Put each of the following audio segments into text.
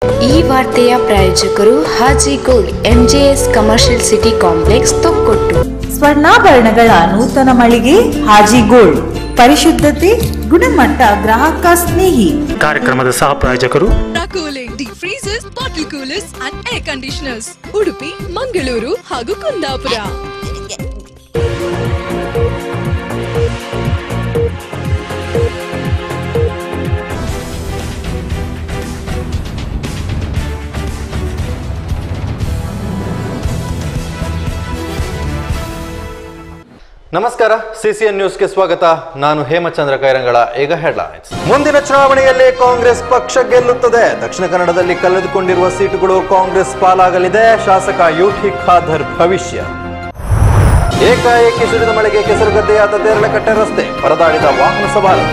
ಈ ವಾರ್ತೆಯ ಪ್ರಾಯೋಜಕರು Haji gold MJS commercial city complex Thokkottu ಸ್ವರ್ಣಾಭರಣಗಳ ನೂತನ ಮಳಿಗೆ ಹಾಜಿ ಗೋಲ್ಡ್ ಪರಿಶುದ್ಧತೆ ಗುಣಮಟ್ಟ ಗ್ರಾಹಕ ಸ್ನೇಹಿ ಕಾರ್ಯಕ್ರಮದ ಸಹ ಪ್ರಾಯೋಜಕರು cooling deep freezers bottle coolers and air conditioners Udupi Mangaluru ಹಾಗೂ ಕುಂದಾಪುರ ನಮಸ್ಕಾರ ಸಿಸಿಎನ್ ನ್ಯೂಸ್ಗೆ ಸ್ವಾಗತ ನಾನು ಹೇಮಚಂದ್ರ ಕೈರಂಗಳ ಈಗ ಹೆಡ್ಲೈನ್ಸ್ ಮುಂದಿನ ಚುನಾವಣೆಯಲ್ಲಿ ಕಾಂಗ್ರೆಸ್ ಪಕ್ಷ ಗೆಲ್ಲುತ್ತದೆ ದಕ್ಷಿಣ ಕನ್ನಡದಲ್ಲಿ ಕಳೆದುಕೊಂಡಿರುವ ಸೀಟುಗಳು ಕಾಂಗ್ರೆಸ್ ಪಾಲಾಗಲಿದೆ ಶಾಸಕ ಯುಟಿ ಖಾದರ್ ಭವಿಷ್ಯ ಏಕಾಏಕಿ ಸುರಿದ ಮಳೆಗೆ ಕೆಸರುಗದ್ದೆಯಾದ ದೇರಳಕಟ್ಟೆ ರಸ್ತೆ ಪರದಾಡಿದ ವಾಹನ ಸವಾರ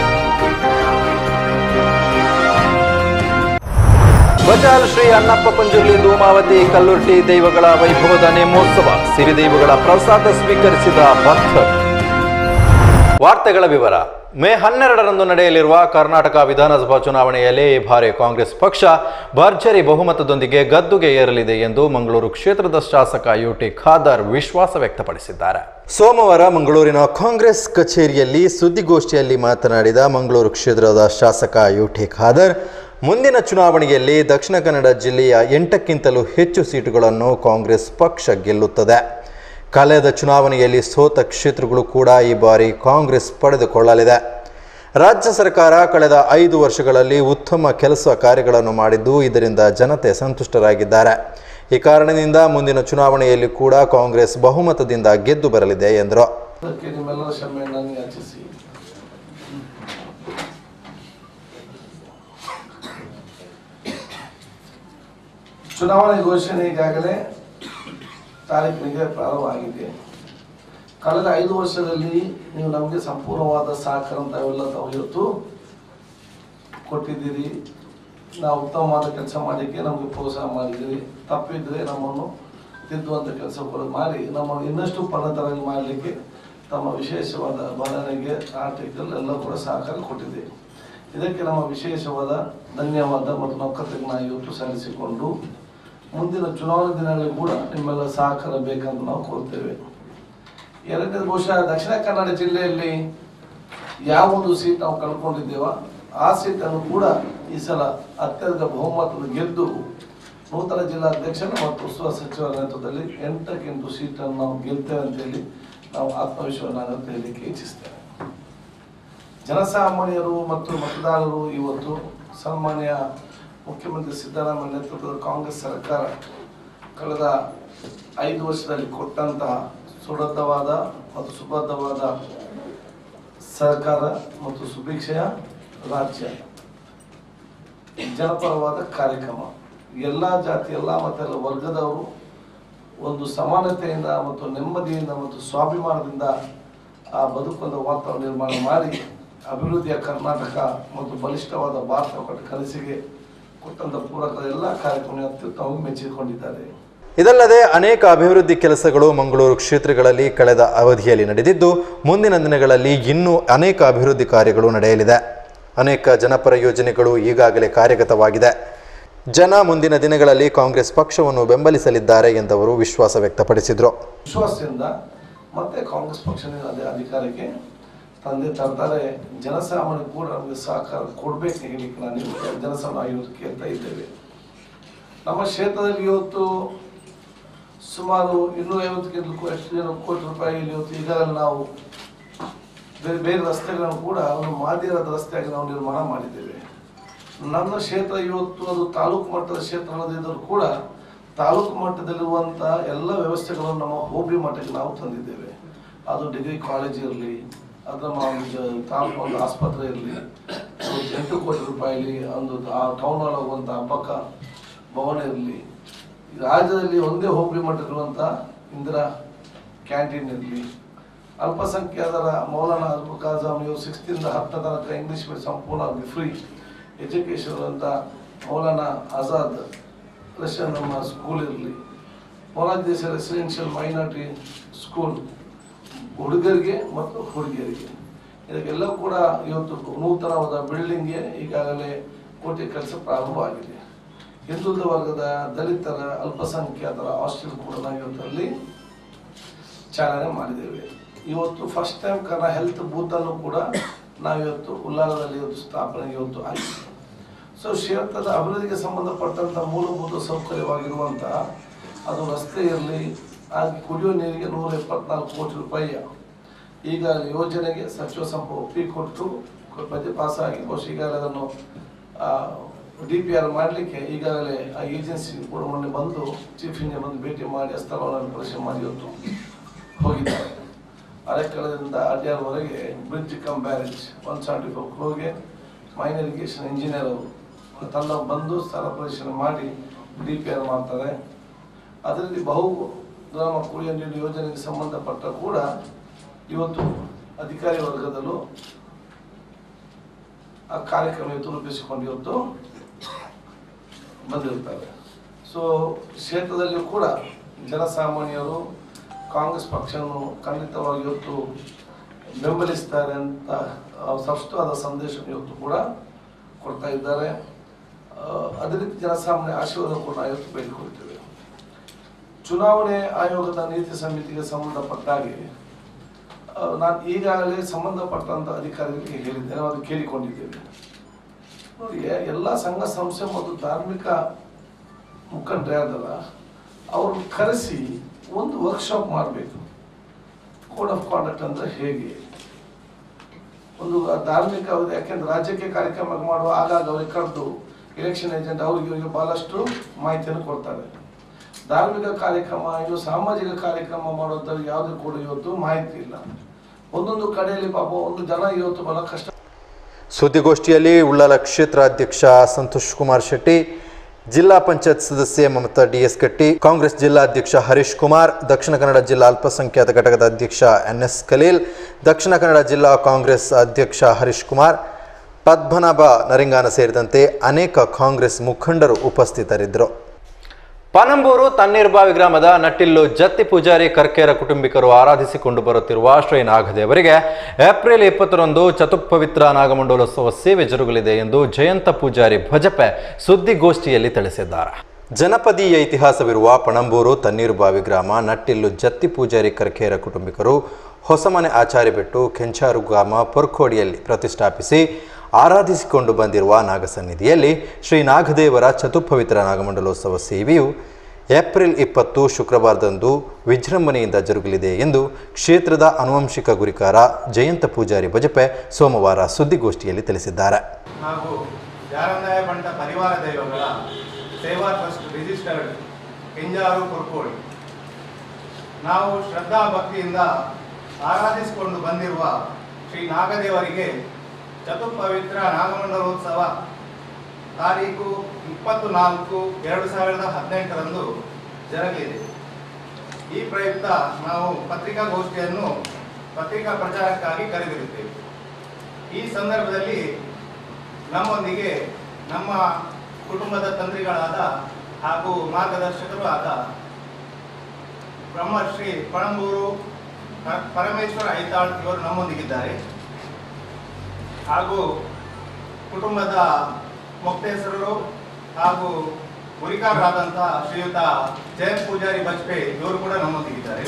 ಬಜಾಲ್ ಶ್ರೀ ಅನ್ನಪ್ಪ ಪಂಜುರ್ಲಿ ಧೂಮಾವತಿ ಕಲ್ಲುರ್ಟಿ ದೈವಗಳ ವೈಭವದ ನೇಮೋತ್ಸವ ಸಿರಿದೈವಗಳ ಪ್ರಸಾದ ಸ್ವೀಕರಿಸಿದ ಭಕ್ತರು ವಾರ್ತೆಗಳ ವಿವರ ಮೇ ಹನ್ನೆರಡರಂದು ನಡೆಯಲಿರುವ ಕರ್ನಾಟಕ ವಿಧಾನಸಭಾ ಚುನಾವಣೆಯಲ್ಲಿ ಈ ಬಾರಿ ಕಾಂಗ್ರೆಸ್ ಪಕ್ಷ ಭರ್ಜರಿ ಬಹುಮತದೊಂದಿಗೆ ಗದ್ದುಗೆ ಏರಲಿದೆ ಎಂದು ಮಂಗಳೂರು ಕ್ಷೇತ್ರದ ಶಾಸಕ ಯುಟಿ ಖಾದರ್ ವಿಶ್ವಾಸ ವ್ಯಕ್ತಪಡಿಸಿದ್ದಾರೆ ಸೋಮವಾರ ಮಂಗಳೂರಿನ ಕಾಂಗ್ರೆಸ್ ಕಚೇರಿಯಲ್ಲಿ ಸುದ್ದಿಗೋಷ್ಠಿಯಲ್ಲಿ ಮಾತನಾಡಿದ ಮಂಗಳೂರು ಕ್ಷೇತ್ರದ ಶಾಸಕ ಯುಟಿ ಖಾದರ್ ಮುಂದಿನ ಚುನಾವಣೆಯಲ್ಲಿ ದಕ್ಷಿಣ ಕನ್ನಡ ಜಿಲ್ಲೆಯ ಎಂಟಕ್ಕಿಂತಲೂ ಹೆಚ್ಚು ಸೀಟುಗಳನ್ನು ಕಾಂಗ್ರೆಸ್ ಪಕ್ಷ ಗೆಲ್ಲುತ್ತದೆ ಕಳೆದ ಚುನಾವಣೆಯಲ್ಲಿ ಸೋತ ಕ್ಷೇತ್ರಗಳು ಕೂಡ ಈ ಬಾರಿ ಕಾಂಗ್ರೆಸ್ ಪಡೆದುಕೊಳ್ಳಲಿದೆ ರಾಜ್ಯ ಸರ್ಕಾರ ಕಳೆದ ಐದು ವರ್ಷಗಳಲ್ಲಿ ಉತ್ತಮ ಕೆಲಸ ಕಾರ್ಯಗಳನ್ನು ಮಾಡಿದ್ದು ಇದರಿಂದ ಜನತೆ ಸಂತುಷ್ಟರಾಗಿದ್ದಾರೆ ಈ ಕಾರಣದಿಂದ ಮುಂದಿನ ಚುನಾವಣೆಯಲ್ಲಿ ಕೂಡ ಕಾಂಗ್ರೆಸ್ ಬಹುಮತದಿಂದ ಗೆದ್ದು ಬರಲಿದೆ ಎಂದರು ಅದಕ್ಕೆ ನಿಮ್ಮೆಲ್ಲರ ಕ್ಷಮೆಯನ್ನು ಯಾಚಿಸಿ ಚುನಾವಣೆ ಘೋಷಣೆ ಈಗಾಗಲೇ ತಾರೀಕಿನಿಗೆ ಪ್ರಾರಂಭವಾಗಿದೆ ಕಳೆದ ಐದು ವರ್ಷದಲ್ಲಿ ನೀವು ನಮಗೆ ಸಂಪೂರ್ಣವಾದ ಸಹಕಾರ ತಾವೆಲ್ಲ ತಾವು ಇವತ್ತು ಕೊಟ್ಟಿದ್ದೀರಿ ನಾವು ಉತ್ತಮವಾದ ಕೆಲಸ ಮಾಡಲಿಕ್ಕೆ ನಮಗೆ ಪ್ರೋತ್ಸಾಹ ಮಾಡಿದ್ದೀರಿ ತಪ್ಪಿದ್ರೆ ನಮ್ಮನ್ನು ತಿದ್ದುವಂಥ ಕೆಲಸ ಕೂಡ ಮಾಡಿ ನಮ್ಮನ್ನು ಇನ್ನಷ್ಟು ಪರಿಣತರಾಗಿ ಮಾಡಲಿಕ್ಕೆ ತಮ್ಮ ವಿಶೇಷವಾದ ಬರವಣಿಗೆ ಆರ್ಟಿಕಲ್ ಎಲ್ಲ ಕೂಡ ಸಹಕಾರ ಕೊಟ್ಟಿದೆ ಇದಕ್ಕೆ ನಮ್ಮ ವಿಶೇಷವಾದ ಧನ್ಯವಾದ ಮತ್ತು ನೌಕರರಿಗೆ ನಾವು ಇವತ್ತು ಸಲ್ಲಿಸಿಕೊಂಡು ಮುಂದಿನ ಚುನಾವಣೆ ದಿನಗಳಲ್ಲಿ ಕೂಡ ನಿಮ್ಮೆಲ್ಲ ಸಹಕಾರ ಬೇಕಂತ ನಾವು ಕೋರ್ತೇವೆ ಎರಡನೇ ಬಹುಶಃ ದಕ್ಷಿಣ ಕನ್ನಡ ಜಿಲ್ಲೆಯಲ್ಲಿ ಯಾವ ಒಂದು ಸೀಟ್ ನಾವು ಕಳ್ಕೊಂಡಿದ್ದೇವ ಆ ಸೀಟನ್ನು ಕೂಡ ಈ ಸಲ ಅತ್ಯಧಿಕ ಬಹುಮತದ ಗೆದ್ದು ನೂತನ ಜಿಲ್ಲಾಧ್ಯಕ್ಷರು ಮತ್ತು ಉಸ್ತುವಾರಿ ಸಚಿವರ ನೇತೃತ್ವದಲ್ಲಿ ಎಂಟಕ್ಕೆಂಟು ಸೀಟನ್ನು ನಾವು ಗೆಲ್ತೇವೆ ಅಂತೇಳಿ ನಾವು ಆತ್ಮವಿಶ್ವಾಸ ಅಂತ ಹೇಳಲಿಕ್ಕೆ ಇಚ್ಛಿಸ್ತೇವೆ ಜನಸಾಮಾನ್ಯರು ಮತ್ತು ಮತದಾರರು ಇವತ್ತು ಸನ್ಮಾನ್ಯ ಮುಖ್ಯಮಂತ್ರಿ ಸಿದ್ದರಾಮಯ್ಯ ನೇತೃತ್ವದ ಕಾಂಗ್ರೆಸ್ ಸರ್ಕಾರ ಕಳೆದ ಐದು ವರ್ಷದಲ್ಲಿ ಕೊಟ್ಟಂತಹ ಸುಬದ್ಧವಾದ ಮತ್ತು ಸುಬದ್ಧವಾದ ಸರ್ಕಾರ ಮತ್ತು ಸುಭಿಕ್ಷೆಯ ರಾಜ್ಯ ಜನಪರವಾದ ಕಾರ್ಯಕ್ರಮ ಎಲ್ಲ ಜಾತಿ ಎಲ್ಲ ಮತ್ತು ಎಲ್ಲ ವರ್ಗದವರು ಒಂದು ಸಮಾನತೆಯಿಂದ ಮತ್ತು ನೆಮ್ಮದಿಯಿಂದ ಮತ್ತು ಸ್ವಾಭಿಮಾನದಿಂದ ಆ ಬದುಕೊಂಡ ವಾತಾವರಣ ನಿರ್ಮಾಣ ಮಾಡಿ ಅಭಿವೃದ್ಧಿಯ ಕರ್ನಾಟಕ ಮತ್ತು ಬಲಿಷ್ಠವಾದ ಭಾರತ ಕೊಟ್ಟ ಕನಸಿಗೆ ಕೊಟ್ಟಂತ ಪೂರಕ ಎಲ್ಲ ಕಾರ್ಯಕ್ರಮ ಅತ್ಯುತ್ತಮವಾಗಿ ಮೆಚ್ಚಿಕೊಂಡಿದ್ದಾರೆ ಇದಲ್ಲದೆ ಅನೇಕ ಅಭಿವೃದ್ಧಿ ಕೆಲಸಗಳು ಮಂಗಳೂರು ಕ್ಷೇತ್ರಗಳಲ್ಲಿ ಕಳೆದ ಅವಧಿಯಲ್ಲಿ ನಡೆದಿದ್ದು ಮುಂದಿನ ದಿನಗಳಲ್ಲಿ ಇನ್ನೂ ಅನೇಕ ಅಭಿವೃದ್ಧಿ ಕಾರ್ಯಗಳು ನಡೆಯಲಿದೆ ಅನೇಕ ಜನಪರ ಯೋಜನೆಗಳು ಈಗಾಗಲೇ ಕಾರ್ಯಗತವಾಗಿದೆ ಜನ ಮುಂದಿನ ದಿನಗಳಲ್ಲಿ ಕಾಂಗ್ರೆಸ್ ಪಕ್ಷವನ್ನು ಬೆಂಬಲಿಸಲಿದ್ದಾರೆ ಎಂದವರು ವಿಶ್ವಾಸ ವ್ಯಕ್ತಪಡಿಸಿದರು ವಿಶ್ವಾಸದಿಂದ ಮತ್ತೆ ಕಾಂಗ್ರೆಸ್ ಪಕ್ಷದಿಂದ ಅದೇ ಅಧಿಕಾರಕ್ಕೆ ತಂದೆ ತರ್ತಾರೆ ಜನಸಾಮಾನ್ಯ ಕೂಡ ನಮಗೆ ಸಹಕಾರ ಕೊಡ್ಬೇಕು ಹೇಳಲಿಕ್ಕೆ ನಾನು ಇವತ್ತು ಜನಸಾಮಾನ್ಯ ಇವತ್ತು ಕೇಳ್ತಾ ಇದ್ದೇವೆ ನಮ್ಮ ಕ್ಷೇತ್ರದಲ್ಲಿ ಇವತ್ತು ಸುಮಾರು ಇನ್ನೂರ ಐವತ್ತಕ್ಕಿಂತ ಎಷ್ಟು ಜನ ಕೋಟಿ ರೂಪಾಯಿಯಲ್ಲಿ ಇವತ್ತು ಈಗಾಗಲೇ ನಾವು ಬೇರೆ ಬೇರೆ ರಸ್ತೆಗಳನ್ನು ಕೂಡ ಒಂದು ಮಾದರಿಯಾದ ರಸ್ತೆಯಾಗಿ ನಾವು ನಿರ್ಮಾಣ ಮಾಡಿದ್ದೇವೆ ನನ್ನ ಕ್ಷೇತ್ರ ಇವತ್ತು ಅದು ತಾಲೂಕು ಮಟ್ಟದ ಕ್ಷೇತ್ರ ಅನ್ನೋದಿದ್ದರೂ ಕೂಡ ತಾಲೂಕು ಮಟ್ಟದಲ್ಲಿರುವಂಥ ಎಲ್ಲ ವ್ಯವಸ್ಥೆಗಳನ್ನು ನಮ್ಮ ಹೋಬಳಿ ಮಟ್ಟಕ್ಕೆ ನಾವು ತಂದಿದ್ದೇವೆ ಅದು ಡಿಗ್ರಿ ಕಾಲೇಜ್ ಇರಲಿ ಅದು ನಮ್ಮ ಒಂದು ಜ- ತಾಲೂಕು ಒಂದು ಆಸ್ಪತ್ರೆ ಇರಲಿ ಎಂಟು ಕೋಟಿ ರೂಪಾಯಿಲಿ ಒಂದು ಆ ಟೌನ್ ಹಾಲ್ ಹೋಗುವಂಥ ಹಬ್ಬಕ್ಕ ಭವನ ಇರಲಿ ರಾಜ್ಯದಲ್ಲಿ ಒಂದೇ ಹೋಬಳಿ ಮಟ್ಟ ಇರುವಂಥ ಇಂದಿರಾ ಕ್ಯಾಂಟೀನ್ ಇರಲಿ ಅಲ್ಪಸಂಖ್ಯಾತರ ಮೌಲಾನ ಅಬುಲ್ ಕಾಜಾಮ್ ಇವರು ಸಿಕ್ಸ್ತಿಂದ ಹತ್ತನೇ ತನಕ ಇಂಗ್ಲೀಷ್ ಮೀಡಿಯಂ ಸಂಪೂರ್ಣವಾಗಿ ಫ್ರೀ ಎಜುಕೇಷನ್ ಅಂತ ಮೌಲಾನ ಆಜಾದ್ ರಷ್ಯನ್ ನಮ್ಮ ಸ್ಕೂಲ್ ಇರಲಿ Morarji Desai residential minority school ಹುಡುಗರಿಗೆ ಮತ್ತು ಹುಡುಗಿಯರಿಗೆ ಇದಕ್ಕೆಲ್ಲ ಕೂಡ ಇವತ್ತು ನೂತನವಾದ ಬಿಲ್ಡಿಂಗ್ಗೆ ಈಗಾಗಲೇ ಕೋಟಿ ಕೆಲಸ ಪ್ರಾರಂಭವಾಗಿದೆ ಹಿಂದುಳಿದ ವರ್ಗದ ದಲಿತರ ಅಲ್ಪಸಂಖ್ಯಾತರ ಹಾಸ್ಟೆಲ್ ಕೂಡ ನಾವು ಇವತ್ತಲ್ಲಿ ಚಾಲನೆ ಮಾಡಿದ್ದೇವೆ ಇವತ್ತು ಫಸ್ಟ್ ಟೈಮ್ ಕರ್ನ ಹೆಲ್ತ್ ಬೂತನ್ನು ಕೂಡ ನಾವಿವತ್ತು ಉಲ್ಲಾಲದಲ್ಲಿ ಇವತ್ತು ಸ್ಥಾಪನೆ ಇವತ್ತು ಆಗಿದೆ ಸೊ ಕ್ಷೇತ್ರದ ಅಭಿವೃದ್ಧಿಗೆ ಸಂಬಂಧಪಟ್ಟಂಥ ಮೂಲಭೂತ ಸೌಕರ್ಯವಾಗಿರುವಂತಹ ಅದು ರಸ್ತೆ ಇರಲಿ ಹಾಗೆ ಕುಡಿಯುವ ನೀರಿಗೆ ನೂರ ಎಪ್ಪತ್ನಾಲ್ಕು ಕೋಟಿ ರೂಪಾಯಿಯ ಈಗ ಯೋಜನೆಗೆ ಸಚಿವ ಸಂಪುಟ ಒಪ್ಪಿ ಕೊಟ್ಟು ಬಜೆಟ್ ಪಾಸ್ ಆಗಿ ಬಹುಶಃ ಈಗಾಗಲೇ ಅದನ್ನು ಡಿ ಪಿ ಆರ್ ಮಾಡಲಿಕ್ಕೆ ಈಗಾಗಲೇ ಆ ಏಜೆನ್ಸಿ ಕೂಡ ಮೊನ್ನೆ ಬಂದು ಚೀಫ್ ಇಂಜಿನಿಯರ್ ಬಂದು ಭೇಟಿ ಮಾಡಿ ಆ ಸ್ಥಳವನ್ನು ಪರಿಶೀಲನೆ ಮಾಡಿ ಇವತ್ತು ಹೋಗಿದ್ದಾರೆ ಅರೆಕಳದಿಂದ ಅಡ್ಯಾರ್ವರೆಗೆ bridge cum barrage one seventy four ಕ್ರೋಗೆ ಮೈನ್ ಇರಿಗೇಷನ್ ಇಂಜಿನಿಯರ್ ಅವರು ತಂಡ ಬಂದು ಸ್ಥಳ ಪರಿಶೀಲನೆ ಮಾಡಿ ಡಿ ಪಿ ಆರ್ ಮಾಡ್ತಾರೆ ಅದರಲ್ಲಿ ಬಹು ಗ್ರಾಮ ಕುಡಿಯುವ ನೀರು ಯೋಜನೆಗೆ ಸಂಬಂಧಪಟ್ಟ ಕೂಡ ಇವತ್ತು ಅಧಿಕಾರಿ ವರ್ಗದಲ್ಲೂ ಆ ಕಾರ್ಯಕ್ರಮ ಇವತ್ತು ರೂಪಿಸಿಕೊಂಡು ಇವತ್ತು ಬಂದಿರ್ತಾರೆ ಸೊ ಕ್ಷೇತ್ರದಲ್ಲಿಯೂ ಕೂಡ ಜನಸಾಮಾನ್ಯರು ಕಾಂಗ್ರೆಸ್ ಪಕ್ಷವನ್ನು ಖಂಡಿತವಾಗಿ ಇವತ್ತು ಬೆಂಬಲಿಸ್ತಾರೆ ಅಂತ ಆ, ಸ್ಪಷ್ಟವಾದ ಸಂದೇಶ ಇವತ್ತು ಕೂಡ ಕೊಡ್ತಾ ಇದ್ದಾರೆ ಆ, ಅದೇ ರೀತಿ ಜನಸಾಮಾನ್ಯ ಆಶೀರ್ವಾದ ಕೂಡ ನಾವು ಇವತ್ತು ಬೇಡಿಕೊಳ್ತೇವೆ ಚುನಾವಣೆ ಆಯೋಗದ ನೀತಿ ಸಮಿತಿಗೆ ಸಂಬಂಧಪಟ್ಟ ಹಾಗೆ ಆ, ನಾನು ಈಗಾಗಲೇ ಸಂಬಂಧಪಟ್ಟಂತ ಅಧಿಕಾರಿಗಳಿಗೆ ಹೇಳಿದ್ದೇನೆ ನಾವು ಅದು ಕೇಳಿಕೊಂಡಿದ್ದೇವೆ ನೋಡಿ ಎಲ್ಲ ಸಂಘ ಸಂಸ್ಥೆ ಮತ್ತು ಧಾರ್ಮಿಕ ಮುಖಂಡರೇ ಅದಲ್ಲ ಅವ್ರನ್ನ ಕರೆಸಿ ಒಂದು ವರ್ಕ್ಶಾಪ್ ಮಾಡಬೇಕು ಕೋಡ್ ಆಫ್ ಕಾಂಡಕ್ಟ್ ಅಂದ್ರೆ ಹೇಗೆ ಒಂದು ಧಾರ್ಮಿಕ ಅವ್ರು ಯಾಕೆಂದ್ರೆ ರಾಜ್ಯಕ್ಕೆ ಕಾರ್ಯಕ್ರಮ ಮಾಡುವ ಆಗಾಗ ಅವ್ರಿಗೆ ಕರೆದು ಎಲೆಕ್ಷನ್ ಏಜೆಂಟ್ ಅವ್ರಿಗೆ ಇವರಿಗೆ ಬಹಳಷ್ಟು ಮಾಹಿತಿಯನ್ನು ಕೊಡ್ತಾರೆ ಧಾರ್ಮಿಕ ಕಾರ್ಯಕ್ರಮ ಇದು ಸಾಮಾಜಿಕ ಕಾರ್ಯಕ್ರಮ ಮಾಡೋದ್ರಲ್ಲಿ ಯಾವುದೇ ಕೂಡ ಇವತ್ತು ಮಾಹಿತಿ ಇಲ್ಲ ಒಂದೊಂದು ಕಡೆಯಲ್ಲಿ ಪಾಪ ಒಂದು ಜನ ಇವತ್ತು ಬಹಳ ಕಷ್ಟ ಸುದ್ದಿಗೋಷ್ಠಿಯಲ್ಲಿ ಉಳ್ಳಾಲ ಕ್ಷೇತ್ರಾಧ್ಯಕ್ಷ ಸಂತೋಷ್ ಕುಮಾರ್ ಶೆಟ್ಟಿ ಜಿಲ್ಲಾ ಪಂಚಾಯತ್ ಸದಸ್ಯೆ ಮಮತಾ ಡಿಎಸ್ ಕಟ್ಟಿ ಕಾಂಗ್ರೆಸ್ ಜಿಲ್ಲಾಧ್ಯಕ್ಷ ಹರೀಶ್ ಕುಮಾರ್ ದಕ್ಷಿಣ ಕನ್ನಡ ಜಿಲ್ಲಾ ಅಲ್ಪಸಂಖ್ಯಾತ ಘಟಕದ ಅಧ್ಯಕ್ಷ ಎನ್ ಎಸ್ ಖಲೀಲ್ ದಕ್ಷಿಣ ಕನ್ನಡ ಜಿಲ್ಲಾ ಕಾಂಗ್ರೆಸ್ ಅಧ್ಯಕ್ಷ ಹರೀಶ್ ಕುಮಾರ್ ಪದ್ಮನಾಭ ನರಿಂಗಾನ ಸೇರಿದಂತೆ ಅನೇಕ ಕಾಂಗ್ರೆಸ್ ಮುಖಂಡರು ಉಪಸ್ಥಿತರಿದ್ದರು ಪನಂಬೂರು ತಣ್ಣೀರ್ಬಾವಿ ಗ್ರಾಮದ ನಟ್ಟಿಲ್ಲು ಜತ್ತಿ ಪೂಜಾರಿ ಕರ್ಕೇರ ಕುಟುಂಬಿಕರು ಆರಾಧಿಸಿಕೊಂಡು ಬರುತ್ತಿರುವ ಶ್ರೀ ನಾಗದೇವರಿಗೆ ಏಪ್ರಿಲ್ ಇಪ್ಪತ್ತರಂದು ಚತುಪವಿತ್ರ ನಾಗಮಂಡಲೋತ್ಸವ ಸೇವೆ ಜರುಗಲಿದೆ ಎಂದು ಜಯಂತ ಪೂಜಾರಿ ಭಜಪೆ ಸುದ್ದಿಗೋಷ್ಠಿಯಲ್ಲಿ ತಿಳಿಸಿದ್ದಾರೆ ಜನಪದೀಯ ಇತಿಹಾಸವಿರುವ ಪಣಂಬೂರು ತಣ್ಣೀರುಬಾವಿ ಗ್ರಾಮ ನಟ್ಟಿಲ್ಲು ಜತ್ತಿ ಪೂಜಾರಿ ಕರ್ಕೇರ ಕುಟುಂಬಿಕರು ಹೊಸಮನೆ ಆಚಾರಿ ಬೆಟ್ಟು ಕೆಂಚಾರು ಗ್ರಾಮ ಪೊರ್ಕೋಡಿಯಲ್ಲಿ ಪ್ರತಿಷ್ಠಾಪಿಸಿ ಆರಾಧಿಸಿಕೊಂಡು ಬಂದಿರುವ ನಾಗಸನ್ನಿಧಿಯಲ್ಲಿ ಶ್ರೀ ನಾಗದೇವರ ಚತುಪವಿತ್ರ ನಾಗಮಂಡಲೋತ್ಸವ ಸೇವೆಯು ಏಪ್ರಿಲ್ ಇಪ್ಪತ್ತು ಶುಕ್ರವಾರದಂದು ವಿಜೃಂಭಣೆಯಿಂದ ಜರುಗಲಿದೆ ಎಂದು ಕ್ಷೇತ್ರದ ಆನುವಂಶಿಕ ಗುರಿಕಾರ ಜಯಂತ ಪೂಜಾರಿ ಬಜಪೆ ಸೋಮವಾರ ಸುದ್ದಿಗೋಷ್ಠಿಯಲ್ಲಿ ತಿಳಿಸಿದ್ದಾರೆ ಹಾಗೂ ಯಾರಂದಾಯ ಬಂಟ ಪರಿವಾರ ದೈವಗಳ ಸೇವಾ ಟ್ರಸ್ಟ್ ರಿಜಿಸ್ಟರ್ಡ್ ಕೆಂಜಾರು ಕುರ್ಕೋಡಿ ನಾವು ಶ್ರದ್ಧಾ ಭಕ್ತಿಯಿಂದ ಆರಾಧಿಸಿಕೊಂಡು ಬಂದಿರುವ ಶ್ರೀ ನಾಗದೇವರಿಗೆ ಚತುಪವಿತ್ರ ನಾಗಮಂಡಲೋತ್ಸವ ತಾರೀಕು ಇಪ್ಪತ್ತು ನಾಲ್ಕು ಎರಡು ಸಾವಿರದ ಹದಿನೆಂಟರಂದು ಜರಗಲಿದೆ ಈ ಪ್ರಯುಕ್ತ ನಾವು ಪತ್ರಿಕಾಗೋಷ್ಠಿಯನ್ನು ಪತ್ರಿಕಾ ಪ್ರಚಾರಕ್ಕಾಗಿ ಕರೆದಿರುತ್ತೇವೆ ಈ ಸಂದರ್ಭದಲ್ಲಿ ನಮ್ಮೊಂದಿಗೆ ನಮ್ಮ ಕುಟುಂಬದ ತಂತ್ರಿಗಳಾದ ಹಾಗೂ ಮಾರ್ಗದರ್ಶಕರು ಆದ ಬ್ರಹ್ಮಶ್ರೀ ಪಣಂಬೂರು ಪ- ಪರಮೇಶ್ವರ ಐತಾಳ್ ಇವರು ನಮ್ಮೊಂದಿಗಿದ್ದಾರೆ ಹಾಗೂ ಕುಟುಂಬದ ಮುಕ್ತೇಶ್ವರರು ಹಾಗೂ ಗುರಿಕಾರರಾದಂತಹ ಶ್ರೀಯುತ ಜಯಂತ್ ಪೂಜಾರಿ ಬಜ್ಪೆ ಇವರು ಕೂಡ ನಮ್ಮೊಂದಿಗಿದ್ದಾರೆ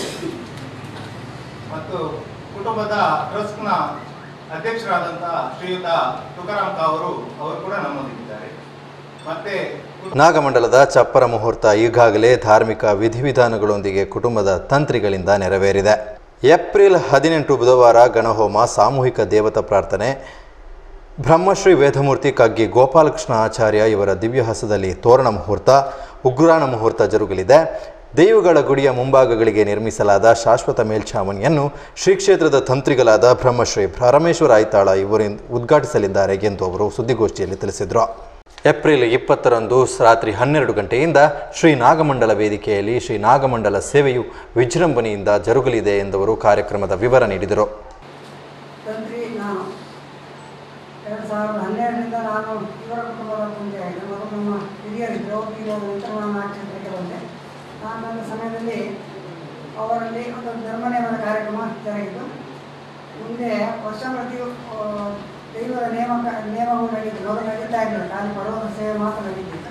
ಮತ್ತು ಕುಟುಂಬದ ಟ್ರಸ್ಟ್ನ ಅಧ್ಯಕ್ಷರಾದಂತಹ ಶ್ರೀಯುತ ತುಕಾರಾಮ್ ಕಾವರು ಅವರು ಕೂಡ ನಮ್ಮೊಂದಿಗಿದ್ದಾರೆ ಮತ್ತೆ ನಾಗಮಂಡಲದ ಚಪ್ಪರ ಮುಹೂರ್ತ ಈಗಾಗಲೇ ಧಾರ್ಮಿಕ ವಿಧಿವಿಧಾನಗಳೊಂದಿಗೆ ಕುಟುಂಬದ ತಂತ್ರಿಗಳಿಂದ ನೆರವೇರಿದೆ ಏಪ್ರಿಲ್ ಹದಿನೆಂಟು ಬುಧವಾರ ಗಣಹೋಮ ಸಾಮೂಹಿಕ ದೇವತಾ ಪ್ರಾರ್ಥನೆ ಬ್ರಹ್ಮಶ್ರೀ ವೇದಮೂರ್ತಿ ಕಗ್ಗಿ ಗೋಪಾಲಕೃಷ್ಣ ಆಚಾರ್ಯ ಇವರ ದಿವ್ಯಹಸದಲ್ಲಿ ತೋರಣ ಮುಹೂರ್ತ ಉಗ್ರಾಣ ಮುಹೂರ್ತ ಜರುಗಲಿದೆ ದೇವುಗಳ ಗುಡಿಯ ಮುಂಭಾಗಗಳಿಗೆ ನಿರ್ಮಿಸಲಾದ ಶಾಶ್ವತ ಮೇಲ್ಛಾವಣಿಯನ್ನು ಶ್ರೀ ಕ್ಷೇತ್ರದ ತಂತ್ರಿಗಳಾದ ಬ್ರಹ್ಮಶ್ರೀ ಪರಮೇಶ್ವರ ಐತಾಳ ಇವರಿಂದ ಉದ್ಘಾಟಿಸಲಿದ್ದಾರೆ ಎಂದು ಅವರು ಸುದ್ದಿಗೋಷ್ಠಿಯಲ್ಲಿ ತಿಳಿಸಿದರು ಏಪ್ರಿಲ್ ಇಪ್ಪತ್ತರಂದು ರಾತ್ರಿ ಹನ್ನೆರಡು ಗಂಟೆಯಿಂದ ಶ್ರೀ ನಾಗಮಂಡಲ ವೇದಿಕೆಯಲ್ಲಿ ಶ್ರೀ ನಾಗಮಂಡಲ ಸೇವೆಯು ವಿಜೃಂಭಣೆಯಿಂದ ಜರುಗಲಿದೆ ಎಂದವರು ಕಾರ್ಯಕ್ರಮದ ವಿವರ ನೀಡಿದರು ತಂತ್ರಿ ನಾನು ಎರಡು ಸಾವಿರದ ಹನ್ನೆರಡರಿಂದ ನಾನು ಇವರ ಕುಟುಂಬದ ಮುಂದೆ ಆಗಿದೆ ಮತ್ತು ನಮ್ಮ ಹಿರಿಯರಿದ್ದರು ಅವರು ತೀರೋದ ನಂತರ ನಾನು ಆ ಕ್ಷೇತ್ರಕ್ಕೆ ಬಂದೆ ನಾನು ನನ್ನ ಸಮಯದಲ್ಲಿ ಅವರಲ್ಲಿ ಒಂದು ಧರ್ಮನೇಮನ ಕಾರ್ಯಕ್ರಮ ಜರುಗಿತು ಮುಂದೆ ವರ್ಷ ಪ್ರತಿ ಆ, ದೈವದ ನೇಮಕ ನೇಮಗಳು ನಡೀತು ಅವರು ನಡೀತಾ ಇರಲಿಲ್ಲ ಖಾಲಿ ಬಡವರ ಸೇವೆ ಮಾತ್ರ ನಡೀತಿತ್ತು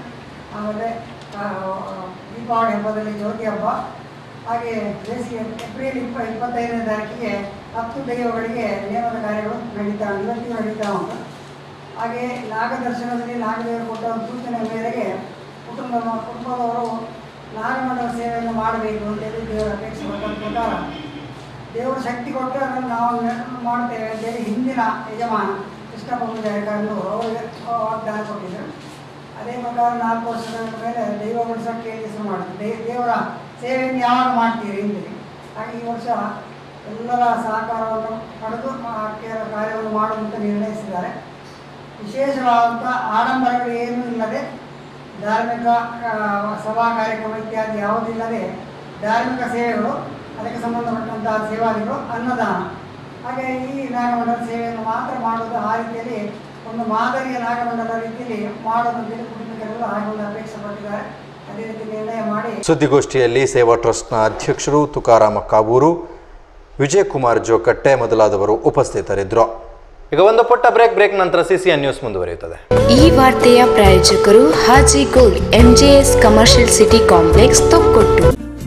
ಆಮೇಲೆ ಆ, ದೀಪಾವಳಿ ಹಬ್ಬದಲ್ಲಿ ಜ್ಯೋತಿ ಹಬ್ಬ ಹಾಗೆ ಬೇಸಿಗೆ ಏಪ್ರಿಲ್ ಇಪ್ಪ ಇಪ್ಪತ್ತೈದನೇ ತಾರೀಕಿಗೆ ಹತ್ತು ದೈವಗಳಿಗೆ ನೇಮದ ಕಾರ್ಯಗಳು ನಡೀತಾ ಇವತ್ತಿಗೂ ನಡೀತಾ ಉಂಟು ಹಾಗೆ ನಾಗದರ್ಶನದಲ್ಲಿ ನಾಗದೇವರು ಕೊಟ್ಟ ಒಂದು ಸೂಚನೆ ಮೇರೆಗೆ ಕುಟುಂಬ ಕುಟುಂಬದವರು ನಾಗಮಂಡಲ ಸೇವೆಯನ್ನು ಮಾಡಬೇಕು ಅಂತೇಳಿ ದೇವರ ಅಪೇಕ್ಷೆ ಪಟ್ಟ ಪ್ರಕಾರ ದೇವರು ಶಕ್ತಿ ಕೊಟ್ಟರೆ ಅದನ್ನು ನಾವು ನೆ- ಮಾಡ್ತೇವೆ ಅಂತೇಳಿ ಹಿಂದಿನ ಯಜಮಾನ ಕೃಷ್ಣಪ್ಪ ಮುಂಜಾರಿಕಾರರು ಅವರಿಗೆ ವಾಗ್ದಾನ ಕೊಟ್ಟಿದ್ದರು ಅದೇ ಪ್ರಕಾರ ನಾಲ್ಕು ವರ್ಷದ ಮೇಲೆ ದೈವ ಉಳಿಸೋಕ್ಕೆ ಹೆಸರು ಮಾಡಿದ್ರು ದೇ ದೇವರ ಸೇವೆಯನ್ನು ಯಾವಾಗ ಮಾಡ್ತೀರಿ ಅಂತೇಳಿ ಹಾಗೆ ಈ ವರ್ಷ ಎಲ್ಲರ ಸಹಕಾರವನ್ನು ಪಡೆದು ಆ ಕೆ- ಕಾರ್ಯವನ್ನು ಮಾಡುವಂತ ನಿರ್ಣಯಿಸಿದ್ದಾರೆ ವಿಶೇಷವಾದಂಥ ಆಡಂಬರಗಳು ಏನೂ ಇಲ್ಲದೆ ಧಾರ್ಮಿಕ ಆ, ಸಭಾ ಕಾರ್ಯಕ್ರಮ ಇತ್ಯಾದಿ ಯಾವುದಿಲ್ಲದೆ ಧಾರ್ಮಿಕ ಸೇವೆಗಳು ಅದಕ್ಕೆ ಸಂಬಂಧಪಟ್ಟಂತಹ ಸೇವಾದಿಗಳು ಅನ್ನದಾನ ಹಾಗೆ ಈ ನಾಗಮಂಡಲ ಸೇವೆಯನ್ನು ಮಾತ್ರ ಮಾಡೋದು ಆ ರೀತಿಯಲ್ಲಿ ಒಂದು ಮಾದರಿಯ ನಾಗಮಂಡಲ ರೀತಿಯಲ್ಲಿ ಮಾಡೋದು ಅಂತೇಳಿ ಕುಟುಂಬಿಕರೆಲ್ಲ ಹಾಗೆ ಒಂದು ಅಪೇಕ್ಷೆ ಪಟ್ಟಿದ್ದಾರೆ ಅದೇ ರೀತಿ ನಿರ್ಣಯ ಮಾಡಿ ಸುದ್ದಿಗೋಷ್ಠಿಯಲ್ಲಿ ಸೇವಾ ಟ್ರಸ್ಟ್ನ ಅಧ್ಯಕ್ಷರು ತುಕಾರಾಮ ಕಾಬೂರು ವಿಜಯಕುಮಾರ್ ಜೋಕಟ್ಟೆ ಮೊದಲಾದವರು ಉಪಸ್ಥಿತರಿದ್ದರು ಈಗ ಒಂದು ಪುಟ್ಟ ಬ್ರೇಕ್ ಬ್ರೇಕ್ ನಂತರ ಸಿಸಿಎನ್ ನ್ಯೂಸ್ ಮುಂದುವರಿಯುತ್ತದೆ ಈ ವಾರ್ತೆಯ ಪ್ರಾಯೋಜಕರು Haji gold MJS commercial city complex Thokkottu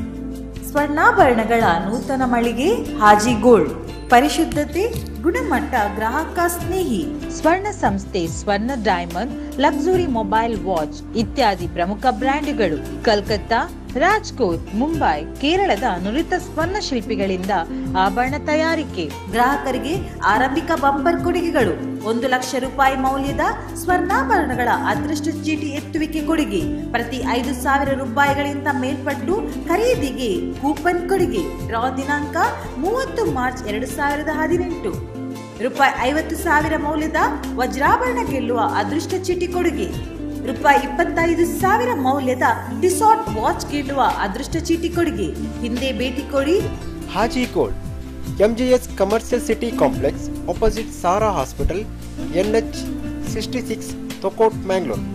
ಸ್ವರ್ಣಾಭರಣಗಳ ನೂತನ ಮಳಿಗೆ ಹಾಜಿ ಗೋಲ್ಡ್ ಪರಿಶುದ್ಧತೆ ಗುಣಮಟ್ಟ ಗ್ರಾಹಕ ಸ್ನೇಹಿ ಸ್ವರ್ಣ ಸಂಸ್ಥೆ ಸ್ವರ್ಣ ಡೈಮಂಡ್ ಲಕ್ಸುರಿ ಮೊಬೈಲ್ ವಾಚ್ ಇತ್ಯಾದಿ ಪ್ರಮುಖ ಬ್ರ್ಯಾಂಡ್ಗಳು ಕಲ್ಕತ್ತಾ ರಾಜ್ಕೋಟ್ ಮುಂಬೈ ಕೇರಳದ ನುರಿತ ಸ್ವರ್ಣ ಶಿಲ್ಪಿಗಳಿಂದ ಆಭರಣ ತಯಾರಿಕೆ ಗ್ರಾಹಕರಿಗೆ ಆರಂಭಿಕ ಬಂಪರ್ ಕೊಡುಗೆಗಳು ಒಂದು ಲಕ್ಷ ರೂಪಾಯಿ ಮೌಲ್ಯದ ಸ್ವರ್ಣಾಭರಣಗಳ ಅದೃಷ್ಟ ಚೀಟಿ ಎತ್ತುವಿಕೆ ಕೊಡುಗೆ ಪ್ರತಿ ಐದು ಸಾವಿರ ರೂಪಾಯಿಗಳಿಂದ ಮೇಲ್ಪಟ್ಟು ಖರೀದಿಗೆ ಕೂಪನ್ ಕೊಡುಗೆ ಡ್ರಾ ದಿನಾಂಕ ಮೂವತ್ತು ಮಾರ್ಚ್ ಎರಡು ಸಾವಿರದ ಹದಿನೆಂಟು ರೂಪಾಯಿ ಐವತ್ತು ಸಾವಿರ ಮೌಲ್ಯದ ವಜ್ರಾಭರಣ ಗೆಲ್ಲುವ ಅದೃಷ್ಟ ಚೀಟಿ ಕೊಡುಗೆ ರೂಪಾಯಿ ಇಪ್ಪತ್ತೈದು ಸಾವಿರ ಮೌಲ್ಯದ ಡಿಸಾರ್ಟ್ ವಾಚ್ ಗೆಲ್ಲುವ ಅದೃಷ್ಟ ಚೀಟಿ ಕೊಡುಗೆ ಹಿಂದೆ ಭೇಟಿ ಕೊಡಿ Haji gold MGS commercial city complex opposite Sara hospital NH sixty six Thokkottu Mangalore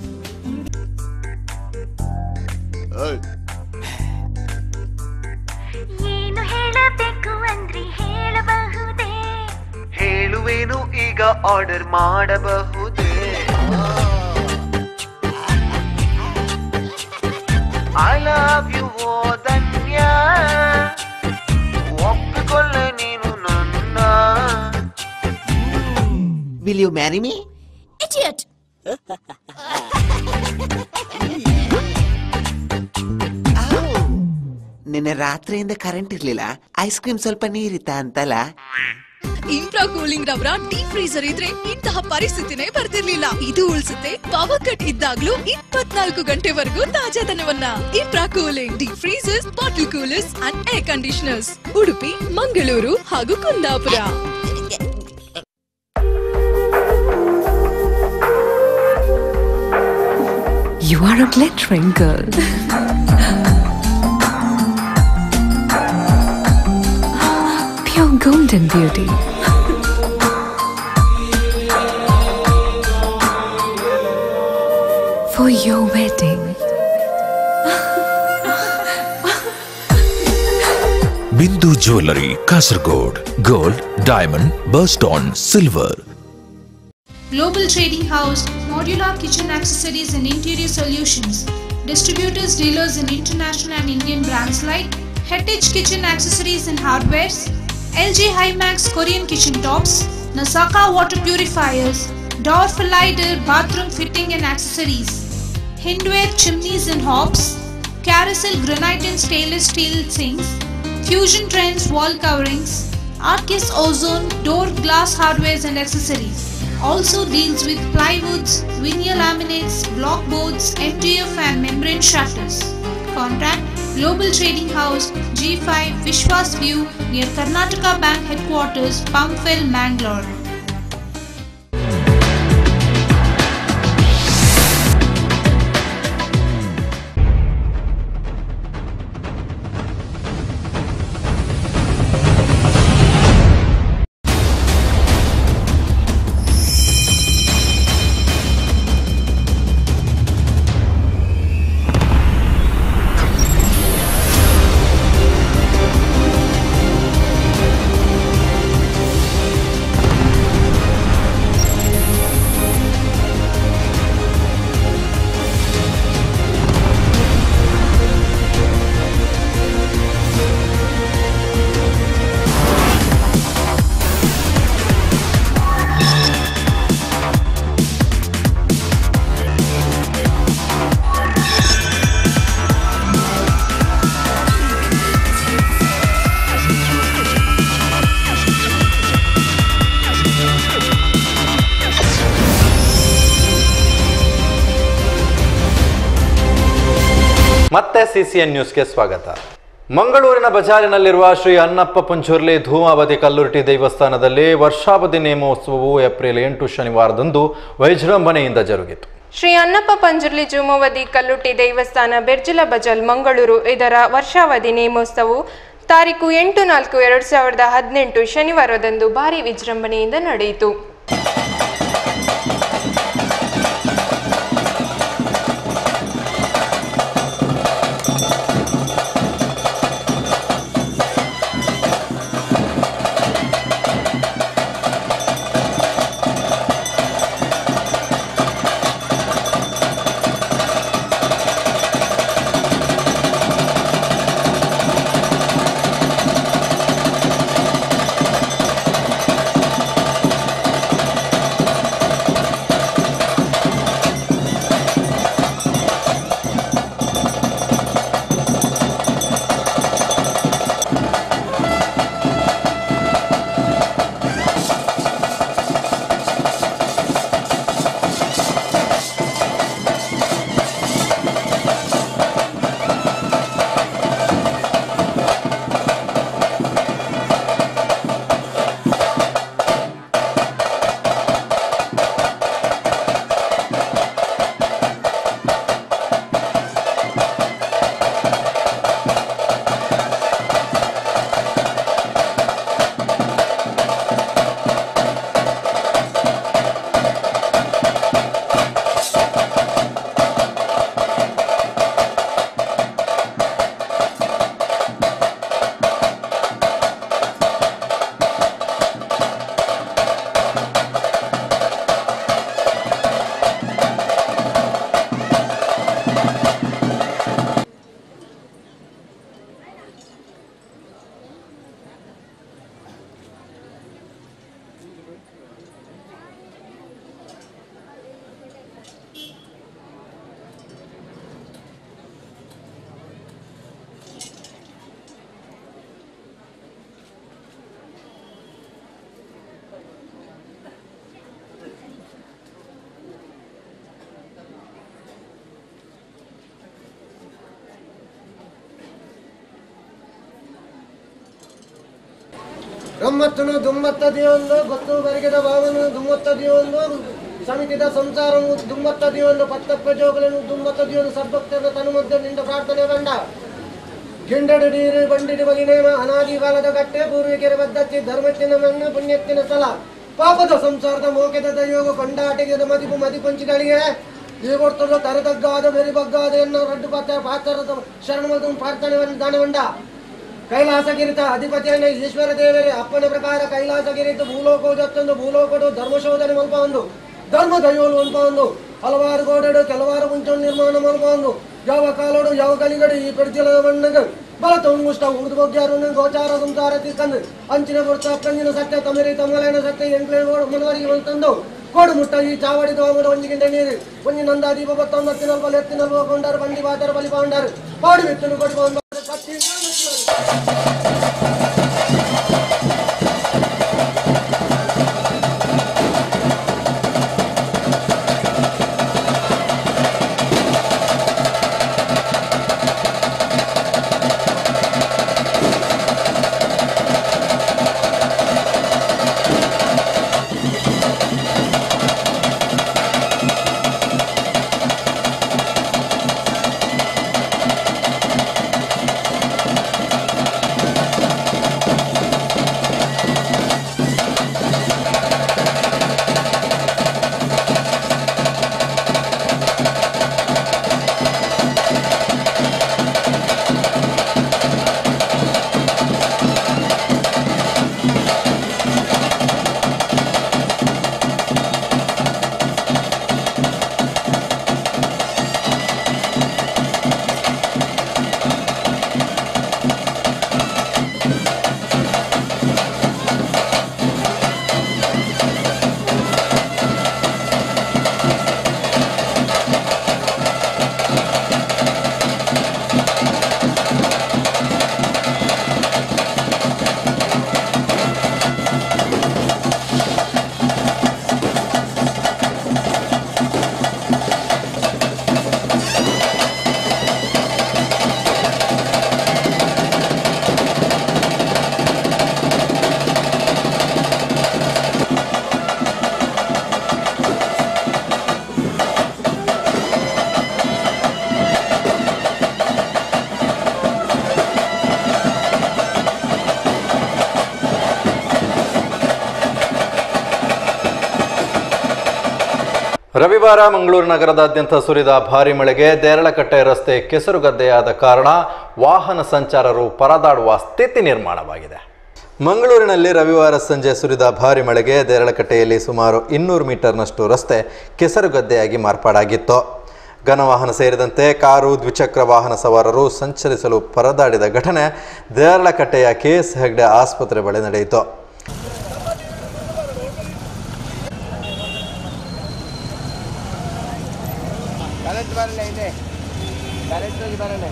ಏನು ಹೇಳಬೇಕು ಅಂದ್ರಿ ಹೇಳಬಹುದೇ ಹೇಳುವೇನು ಈಗ ಆರ್ಡರ್ ಮಾಡಬಹುದೇ ಐ ಲವ್ ಯು ಓ ಧನ್ಯ ಒಪ್ಪಿಕೊಳ್ಳ ನೀನು ನನ್ನ will you marry me idiot ನಿನ್ನೆ ರಾತ್ರಿಯಿಂದ ಕರೆಂಟ್ ಇರ್ಲಿಲ್ಲ ಐಸ್ ಕ್ರೀಮ್ ಸ್ವಲ್ಪ ನೀರಿತ್ತಾ ಅಂತಲ್ಲ ಇಂಪ್ರಾ ಕೂಲಿಂಗ್ ರವರ ಡೀಪ್ ಫ್ರೀಸರ್ ಇದ್ರೆ ಇಂತಹ ಪರಿಸ್ಥಿತಿನೇ ಬರ್ತಿರ್ಲಿಲ್ಲ ಇದು ಉಳಿಸುತ್ತೆ ಪವರ್ ಕಟ್ ಇದ್ದಾಗ್ಲೂ ಇಪ್ಪತ್ನಾಲ್ಕು ಗಂಟೆವರೆಗೂ ತಾಜಾತನವನ್ನ Impra cooling deep freezers bottle coolers and air conditioners Udupi Mangaluru ಹಾಗೂ Kundapura You are a glittering girl. Pure golden beauty. For your wedding. Bindu jewellery Kasaragod gold diamond birthstone silver Global Trading House, Modular Kitchen Accessories and Interior Solutions. Distributors, dealers in international and Indian brands like Heritage Kitchen Accessories and Hardwares, LG Hymax Korean Kitchen Tops, Nasaka Water Purifiers, Dorf Lighter Bathroom Fitting and Accessories, Hindware Chimneys and Hobs, Carousel Granite and Stainless Steel Sinks, Fusion Trends Wall Coverings, Arcus Ozone Door Glass Hardwares and Accessories also deals with plywoods, vinyl laminates, block boards, MDF and membrane shutters. Contact Global Trading House G5 Vishwas View near Karnataka Bank Headquarters, Pumpville, Mangalore. ಮತ್ತೆ CCN ನ್ಯೂಸ್ಗೆ ಸ್ವಾಗತ ಮಂಗಳೂರಿನ ಬಜಾರಿನಲ್ಲಿರುವ ಶ್ರೀ ಅನ್ನಪ್ಪ ಪಂಚುರ್ಲಿ ಧೂಮಾವತಿ ಕಲ್ಲುರ್ಟಿ ದೇವಸ್ಥಾನದಲ್ಲಿ ವರ್ಷಾವಧಿ ನೇಮೋತ್ಸವವು April ಎಂಟು ಶನಿವಾರದಂದು ವಿಜೃಂಭಣೆಯಿಂದ ಜರುಗಿತು ಶ್ರೀ ಅನ್ನಪ್ಪ ಪಂಜುರ್ಲಿ ಜುಮವದಿ ಕಲ್ಲುಟ್ಟಿ ದೇವಸ್ಥಾನ ಬೆರ್ಜಿಲ ಬಜಲ್ ಮಂಗಳೂರು ಇದರ ವರ್ಷಾವಧಿ ನೇಮೋತ್ಸವವು ತಾರೀಕು ಎಂಟು ನಾಲ್ಕು ಎರಡು ಸಾವಿರದ ಹದಿನೆಂಟು ಶನಿವಾರದಂದು ಭಾರಿ ವಿಜೃಂಭಣೆಯಿಂದ ನಡೆಯಿತು ಗಮ್ಮತ್ತನು ದುಮ್ಮತ್ತದಿಯೊಂದು ಗೊತ್ತು ಬರಿಗೆದ ಭಾವನು ದುಮ್ಮತ್ತದಿಯೊಂದು ಸಮಿತಿದ ಸಂಸಾರವು ದುಮ್ಮತ್ತದಿಯೊಂದು ಪತ್ತಪ್ಪ ಜೋಗಲನು ದುಮ್ಮತ್ತದಿಯೊಂದು ಸದ್ಭಕ್ತದ ತನುಮಧ್ಯ ನಿಂದ ಪ್ರಾರ್ಥನೆ ಬಂಡ ಗಿಂಡಡು ನೀರು ಬಂಡಿಡು ಬಲಿನೇಮ ಅನಾದಿ ಕಾಲದ ಗಟ್ಟೆ ಪೂರ್ವಿಕೆರೆ ಬದ್ಧತಿ ಧರ್ಮತ್ತಿನ ಮಣ್ಣು ಪುಣ್ಯತ್ತಿನ ಸ್ಥಳ ಪಾಪದ ಸಂಸಾರದ ಮೋಕೆದ ದಯೋಗ ಕೊಂಡಾಟಿಗೆ ಮದಿಪು ಮದಿಪಂಚಿಗಳಿಗೆ ಈ ಕೊಡ್ತಲ್ಲ ತರದಗ್ಗಾದ ಬೆರಿಬಗ್ಗಾದ ಎನ್ನೋ ರಡ್ಡು ಪಾತ್ರ ಪಾತ್ರದ ಶರಣಮದು ಪ್ರಾರ್ಥನೆ ದಾನವಂಡ ಕೈಲಾಸಗಿರಿತ ಅಧಿಪತಿಯನ್ನ ಈಶ್ವರ ದೇವರೇ ಅಪ್ಪನ ಪ್ರಕಾರ ಕೈಲಾಸಗಿರಿತ ಭೂಲೋಕೋದತ್ತೊಂದು ಭೂಲೋಕಡು ಧರ್ಮಶೋಧನೆ ಮಲ್ಪ ಒಂದು ಧರ್ಮ ದಯೋಲು ಮಲ್ಪ ಒಂದು ಹಲವಾರು ಗೋಡೆಡು ಕೆಲವಾರು ಮುಂಚೊಂದು ನಿರ್ಮಾಣ ಮಲ್ಪ ಒಂದು ಯಾವ ಕಾಲೋಡು ಯಾವ ಕಲಿಗಡು ಈ ಪೆಡ್ಜಿಲ ಮಣ್ಣಗ ಬಲ ತೊಂಗುಷ್ಟ ಉರ್ದು ಬಗ್ಗ್ಯಾರು ಗೋಚಾರ ಸಂಸಾರ ತಿಕ್ಕಂದು ಅಂಚಿನ ಬುರ್ತ ಅಪ್ಪಂಜಿನ ಸತ್ಯ ತಮರಿ ತಮ್ಮಲೈನ ಸತ್ಯ ಎಂಕ್ಲೆ ಮನವರಿಗೆ ಬಂತಂದು ಕೋಡು ಮುಟ್ಟ ಈ ಚಾವಡಿ ದೋಮಡ ಒಂಜಿ ಗಿಂಡ ನೀರು ಒಂಜಿ ನಂದ ದೀಪ ಬತ್ತೊಂದು ಹತ್ತಿನ ಬಲ ಎತ್ತಿನ ಕೊಂಡಾರು ಬಂದಿ ಬಾತರ ಬಲಿ ಪಾಂಡಾರು ಪಾಡಿ ಬಿತ್ತನು ಕೊಟ್ಟು ಬಂದ ಕತ್ತಿ ಿ ರವಿವಾರ ಮಂಗಳೂರು ನಗರದಾದ್ಯಂತ ಸುರಿದ ಭಾರಿ ಮಳೆಗೆ ದೇರಳಕಟ್ಟೆ ರಸ್ತೆ ಕೆಸರುಗದ್ದೆಯಾದ ಕಾರಣ ವಾಹನ ಸಂಚಾರರು ಪರದಾಡುವ ಸ್ಥಿತಿ ನಿರ್ಮಾಣವಾಗಿದೆ ಮಂಗಳೂರಿನಲ್ಲಿ ರವಿವಾರ ಸಂಜೆ ಸುರಿದ ಭಾರಿ ಮಳೆಗೆ ದೇರಳಕಟ್ಟೆಯಲ್ಲಿ ಸುಮಾರು ಇನ್ನೂರು ಮೀಟರ್ನಷ್ಟು ರಸ್ತೆ ಕೆಸರುಗದ್ದೆಯಾಗಿ ಮಾರ್ಪಾಡಾಗಿತ್ತು ಘನವಾಹನ ಸೇರಿದಂತೆ ಕಾರು ದ್ವಿಚಕ್ರ ವಾಹನ ಸವಾರರು ಸಂಚರಿಸಲು ಪರದಾಡಿದ ಘಟನೆ ದೇರಳಕಟ್ಟೆಯ ಕೆಎಸ್ ಹೆಗ್ಡೆ ಆಸ್ಪತ್ರೆ ಬಳಿ ನಡೆಯಿತು ಕರೆಂಟ್ ಬರಲ್ಲ ಇದೆ ಕರೆಂಟ್ ಹೋಗಿ ಬರಲ್ಲ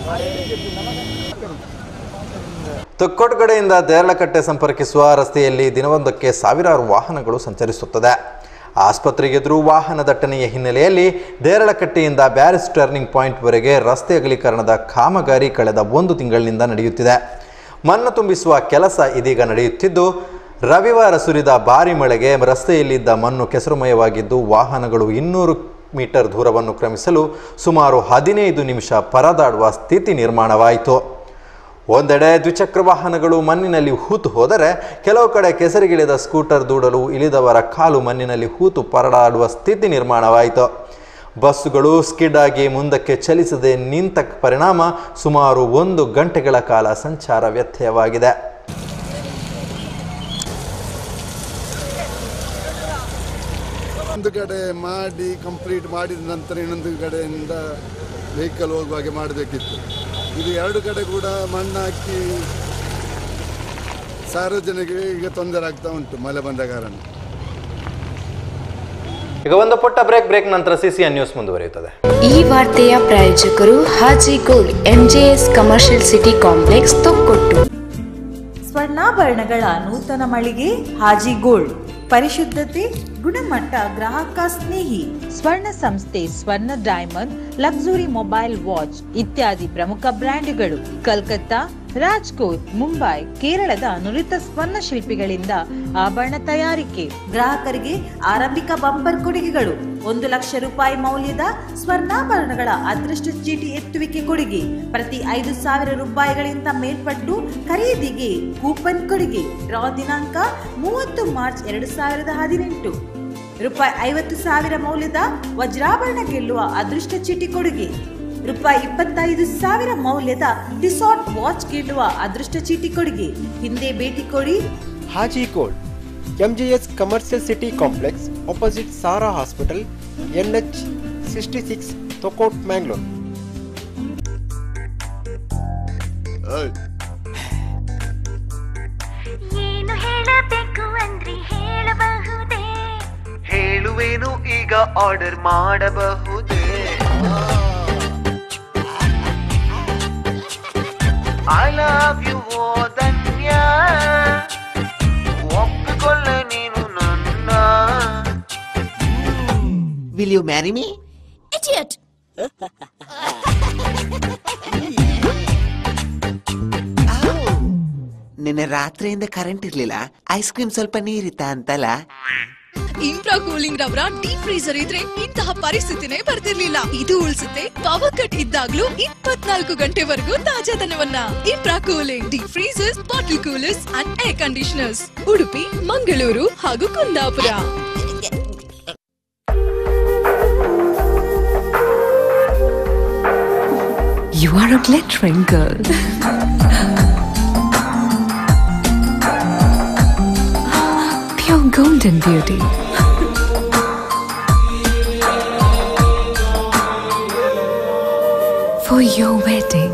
ತೊಕ್ಕೊಟ್ಗಡೆಯಿಂದ ದೇರಳಕಟ್ಟೆ ಸಂಪರ್ಕಿಸುವ ರಸ್ತೆಯಲ್ಲಿ ದಿನವೊಂದಕ್ಕೆ ಸಾವಿರಾರು ವಾಹನಗಳು ಸಂಚರಿಸುತ್ತದೆ ಆಸ್ಪತ್ರೆಗೆ ಎದುರು ವಾಹನ ದಟ್ಟಣೆಯ ಹಿನ್ನೆಲೆಯಲ್ಲಿ ದೇರಳಕಟ್ಟೆಯಿಂದ ಬ್ಯಾರಿಸ್ ಟರ್ನಿಂಗ್ ಪಾಯಿಂಟ್ವರೆಗೆ ರಸ್ತೆ ಅಗಲೀಕರಣದ ಕಾಮಗಾರಿ ಕಳೆದ ಒಂದು ತಿಂಗಳಿನಿಂದ ನಡೆಯುತ್ತಿದೆ ಮಣ್ಣು ತುಂಬಿಸುವ ಕೆಲಸ ಇದೀಗ ನಡೆಯುತ್ತಿದ್ದು ರವಿವಾರ ಸುರಿದ ಭಾರಿ ಮಳೆಗೆ ರಸ್ತೆಯಲ್ಲಿದ್ದ ಮಣ್ಣು ಕೆಸರುಮಯವಾಗಿದ್ದು ವಾಹನಗಳು ಇನ್ನೂರು ಮೀಟರ್ ದೂರವನ್ನು ಕ್ರಮಿಸಲು ಸುಮಾರು ಹದಿನೈದು ನಿಮಿಷ ಪರದಾಡುವ ಸ್ಥಿತಿ ನಿರ್ಮಾಣವಾಯಿತು ಒಂದೆಡೆ ದ್ವಿಚಕ್ರ ವಾಹನಗಳು ಮಣ್ಣಿನಲ್ಲಿ ಹೂತು ಹೋದರೆ ಕೆಲವು ಕಡೆ ಕೆಸರಿಗಿಳಿದ ಸ್ಕೂಟರ್ ದೂಡಲು ಇಳಿದವರ ಕಾಲು ಮಣ್ಣಿನಲ್ಲಿ ಹೂತು ಪರದಾಡುವ ಸ್ಥಿತಿ ನಿರ್ಮಾಣವಾಯಿತು ಬಸ್ಸುಗಳು ಸ್ಕಿಡ್ ಆಗಿ ಮುಂದಕ್ಕೆ ಚಲಿಸದೆ ನಿಂತ ಪರಿಣಾಮ ಸುಮಾರು ಒಂದು ಗಂಟೆಗಳ ಕಾಲ ಸಂಚಾರ ವ್ಯತ್ಯಯವಾಗಿದೆ ಒಂದು ಕಡೆ ಮಾಡಿ ಕಂಪ್ಲೀಟ್ ಮಾಡಿದ ನಂತರ ಇನ್ನೊಂದು ಕಡೆಯಿಂದ ವೆಹಿಕಲ್ ಹೋಗುವ ಹಾಗೆ ಮಾಡಬೇಕಿತ್ತು ಇದು ಎರಡು ಕಡೆ ಕೂಡ ಮಣ್ಣು ಹಾಕಿ ಸಾರ್ವಜನಿಕರಿಗೆ ಈಗ ತೊಂದರೆ ಆಗ್ತಾ ಉಂಟು ಮಳೆ ಬಂದ ಕಾರಣ ಈಗ ಒಂದು ಪುಟ್ಟ ಬ್ರೇಕ್ ಬ್ರೇಕ್ ನಂತರ ಸಿಸಿಎನ್ ನ್ಯೂಸ್ ಮುಂದುವರಿಯುತ್ತದೆ ಈ ವಾರ್ತೆಯ ಪ್ರಾಯೋಜಕರು Haji gold MJS commercial city complex Thokkottu ಸ್ವರ್ಣಾಭರಣಗಳ ನೂತನ ಮಳಿಗೆ ಹಾಜಿ ಗೋಲ್ಡ್ ಪರಿಶುದ್ಧತೆ ಗುಣಮಟ್ಟ ಗ್ರಾಹಕ ಸ್ನೇಹಿ ಸ್ವರ್ಣ ಸಂಸ್ಥೆ ಸ್ವರ್ಣ ಡೈಮಂಡ್ ಲಕ್ಸುರಿ ಮೊಬೈಲ್ ವಾಚ್ ಇತ್ಯಾದಿ ಪ್ರಮುಖ ಬ್ರ್ಯಾಂಡ್ಗಳು ಕಲ್ಕತ್ತಾ ರಾಜ್ಕೋಟ್ ಮುಂಬೈ ಕೇರಳದ ನುರಿತ ಸ್ವರ್ಣ ಶಿಲ್ಪಿಗಳಿಂದ ಆಭರಣ ತಯಾರಿಕೆ ಗ್ರಾಹಕರಿಗೆ ಆರಂಭಿಕ ಬಂಪರ್ ಕೊಡುಗೆಗಳು ಒಂದು ಲಕ್ಷ ರೂಪಾಯಿ ಮೌಲ್ಯದ ಸ್ವರ್ಣಾಭರಣಗಳ ಅದೃಷ್ಟ ಚೀಟಿ ಎತ್ತುವಿಕೆ ಕೊಡುಗೆ ಪ್ರತಿ ಐದು ಸಾವಿರ ರೂಪಾಯಿಗಳಿಂದ ಮೇಲ್ಪಟ್ಟು ಖರೀದಿಗೆ ಕೂಪನ್ ಕೊಡುಗೆ ಡ್ರಾ ದಿನಾಂಕ ಮೂವತ್ತು ಮಾರ್ಚ್ ಎರಡು ಸಾವಿರದ ಹದಿನೆಂಟು ರೂಪಾಯಿ ಐವತ್ತು ಸಾವಿರ ಮೌಲ್ಯದ ವಜ್ರಾಭರಣ ಗೆಲ್ಲುವ ಅದೃಷ್ಟ ಚೀಟಿ ಕೊಡುಗೆ ರೂಪಾಯಿ ಇಪ್ಪತ್ತೈದು ಸಾವಿರ ಮೌಲ್ಯದ ಟಿಸಾಟ್ ವಾಚ್ ಗೆಲ್ಲುವ ಅದೃಷ್ಟ ಚೀಟಿ ಕೊಡುಗೆ ಹಿಂದೆ ಭೇಟಿ ಕೊಡಿ Haji gold MGS commercial city complex opposite Sara hospital NH sixty six Thokkottu Mangalore ಏನು ಹೇಳಬೇಕು ಅಂದ್ರಿ ಹೇಳಬಹುದೇ ಹೇಳುವೇನು ಈಗ ಆರ್ಡರ್ ಮಾಡಬಹುದೇ ಐ ಲವ್ ಯು ಓ ಧನ್ಯ ಒಪ್ಪಿಕೊಳ್ಳ ನೀನು ನನ್ನ will you marry me Idiot! ನಿನ್ನೆ ರಾತ್ರಿಯಿಂದ ಕರೆಂಟ್ ಇರ್ಲಿಲ್ಲ ಐಸ್ ಕ್ರೀಮ್ ಸ್ವಲ್ಪ ನೀರಿತ್ತ ಅಂತಲ್ಲ ಇಂಪ್ರಾ ಕೂಲಿಂಗ್ ರವರ ಡೀಪ್ ಫ್ರೀಸರ್ ಇದ್ರೆ ಇಂತಹ ಪರಿಸ್ಥಿತಿನೇ ಬರ್ತಿರ್ಲಿಲ್ಲ ಇದು ಉಳಿಸುತ್ತೆ ಪವರ್ ಕಟ್ ಇದ್ದಾಗ್ಲೂ ಇಪ್ಪತ್ನಾಲ್ಕು ಗಂಟೆವರೆಗೂ ತಾಜಾತನವನ್ನ Impra cooling deep freezers bottle coolers and air conditioners Udupi Mangaluru ಹಾಗೂ Kundapura You are a glittering girl. Pure golden beauty. For your wedding.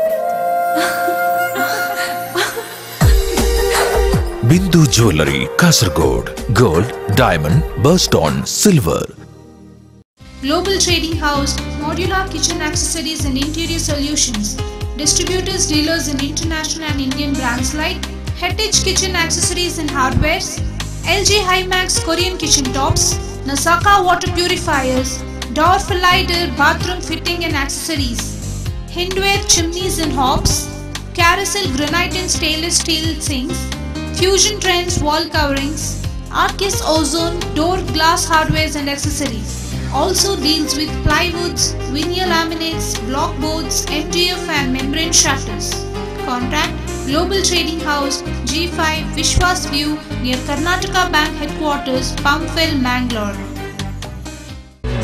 Bindu Jewelry, Kasargod. Gold, diamond, birthstone, silver. Global Trading House, Modular Kitchen Accessories and Interior Solutions. Distributors, dealers in international and Indian brands like Heritage Kitchen Accessories and Hardwares, LG Hymax Korean Kitchen Tops, Nasaka Water Purifiers, Door Lighter Bathroom Fitting and Accessories, Hindware Chimneys and Hobs, Carousel Granite and Stainless Steel Sinks, Fusion Trends Wall Coverings, Arcus Ozone Door Glass Hardwares and Accessories. Also deals with plywoods, vinyl laminates, block boards, MDF and membrane shutters. Contact Global Trading House G5 Vishwas View near Karnataka Bank Headquarters, Pumpville, Mangalore.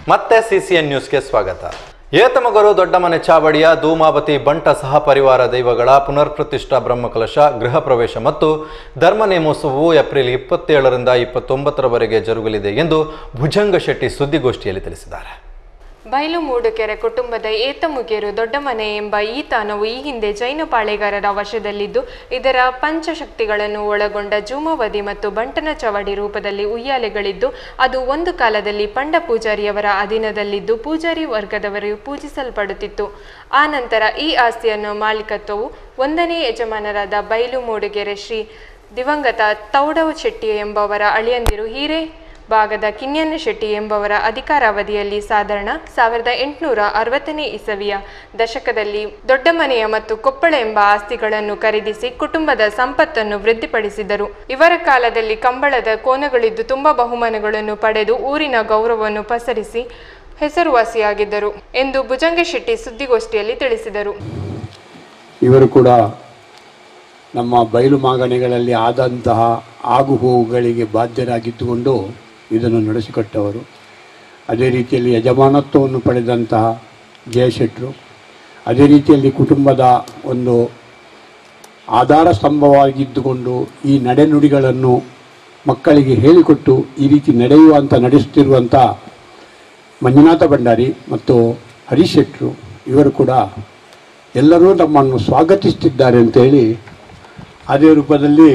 ಮತ್ತೆ CCN ನ್ಯೂಸ್ಗೆ ಸ್ವಾಗತ ಏತಮಗರು ದೊಡ್ಡಮನೆ ಚಾವಡಿಯ ಧೂಮಾವತಿ ಬಂಟ ಸಹ ಪರಿವಾರ ದೈವಗಳ ಪುನರ್ ಪ್ರತಿಷ್ಠಾ ಬ್ರಹ್ಮಕಲಶ ಗೃಹ ಪ್ರವೇಶ ಮತ್ತು ಧರ್ಮ ನೇಮೋತ್ಸವವು ಏಪ್ರಿಲ್ ಇಪ್ಪತ್ತೇಳರಿಂದ ಇಪ್ಪತ್ತೊಂಬತ್ತರವರೆಗೆ ಜರುಗಲಿದೆ ಎಂದು ಭುಜಂಗ ಶೆಟ್ಟಿ ಸುದ್ದಿಗೋಷ್ಠಿಯಲ್ಲಿ ತಿಳಿಸಿದ್ದಾರೆ ಬಯಲು ಮೂಡುಕೆರೆ ಕುಟುಂಬದ ಏತಮುಗೇರು ದೊಡ್ಡಮನೆ ಎಂಬ ಈ ತಾಣವು ಈ ಹಿಂದೆ ಜೈನ ಪಾಳೆಗಾರರ ವಶದಲ್ಲಿದ್ದು ಇದರ ಪಂಚಶಕ್ತಿಗಳನ್ನು ಒಳಗೊಂಡ ಜೂಮವದಿ ಮತ್ತು ಬಂಟನ ಚವಡಿ ರೂಪದಲ್ಲಿ ಉಯ್ಯಾಲೆಗಳಿದ್ದು ಅದು ಒಂದು ಕಾಲದಲ್ಲಿ ಪಂಡ ಪೂಜಾರಿಯವರ ಅಧೀನದಲ್ಲಿದ್ದು ಪೂಜಾರಿ ವರ್ಗದವರು ಪೂಜಿಸಲ್ಪಡುತ್ತಿತ್ತು ಆ ನಂತರ ಈ ಆಸ್ತಿಯನ್ನು ಮಾಲೀಕತ್ವವು ಒಂದನೇ ಯಜಮಾನರಾದ ಬಯಲು ಮೂಡುಗೆರೆ ಶ್ರೀ ದಿವಂಗತ ತೌಡವ ಶೆಟ್ಟಿ ಎಂಬವರ ಅಳಿಯಂದಿರು ಹೀರೆ ಭಾಗದ ಕಿನ್ಯನ್ನ ಶೆಟ್ಟಿ ಎಂಬವರ ಅಧಿಕಾರಾವಧಿಯಲ್ಲಿ ಸಾಧಾರಣ ಸಾವಿರದ ಎಂಟುನೂರ ಅರವತ್ತನೇ ಇಸವಿಯ ದಶಕದಲ್ಲಿ ದೊಡ್ಡಮನೆಯ ಮತ್ತು ಕೊಪ್ಪಳ ಎಂಬ ಆಸ್ತಿಗಳನ್ನು ಖರೀದಿಸಿ ಕುಟುಂಬದ ಸಂಪತ್ತನ್ನು ವೃದ್ಧಿಪಡಿಸಿದರು ಇವರ ಕಾಲದಲ್ಲಿ ಕಂಬಳದ ಕೋನಗಳಿದ್ದು ತುಂಬ ಬಹುಮಾನಗಳನ್ನು ಪಡೆದು ಊರಿನ ಗೌರವವನ್ನು ಪಸರಿಸಿ ಹೆಸರುವಾಸಿಯಾಗಿದ್ದರು ಎಂದು ಭುಜಂಗ ಶೆಟ್ಟಿ ಸುದ್ದಿಗೋಷ್ಠಿಯಲ್ಲಿ ತಿಳಿಸಿದರು ಇವರು ಕೂಡ ನಮ್ಮ ಬಯಲು ಮಾಗಣಿಗಳಲ್ಲಿ ಆದಂತಹ ಆಗುಹೋಗುಗಳಿಗೆ ಬಾಧ್ಯರಾಗಿದ್ದುಕೊಂಡು ಇದನ್ನು ನಡೆಸಿಕೊಟ್ಟವರು ಅದೇ ರೀತಿಯಲ್ಲಿ ಯಜಮಾನತ್ವವನ್ನು ಪಡೆದಂತಹ ಜಯಶೆಟ್ಟರು ಅದೇ ರೀತಿಯಲ್ಲಿ ಕುಟುಂಬದ ಒಂದು ಆಧಾರ ಸ್ತಂಭವಾಗಿದ್ದುಕೊಂಡು ಈ ನಡೆನುಡಿಗಳನ್ನು ಮಕ್ಕಳಿಗೆ ಹೇಳಿಕೊಟ್ಟು ಈ ರೀತಿ ನಡೆಯುವಂಥ ನಡೆಸುತ್ತಿರುವಂಥ ಮಂಜುನಾಥ ಭಂಡಾರಿ ಮತ್ತು ಹರೀಶ್ ಶೆಟ್ಟರು ಇವರು ಕೂಡ ಎಲ್ಲರೂ ನಮ್ಮನ್ನು ಸ್ವಾಗತಿಸುತ್ತಿದ್ದಾರೆ ಅಂತೇಳಿ ಅದೇ ರೂಪದಲ್ಲಿ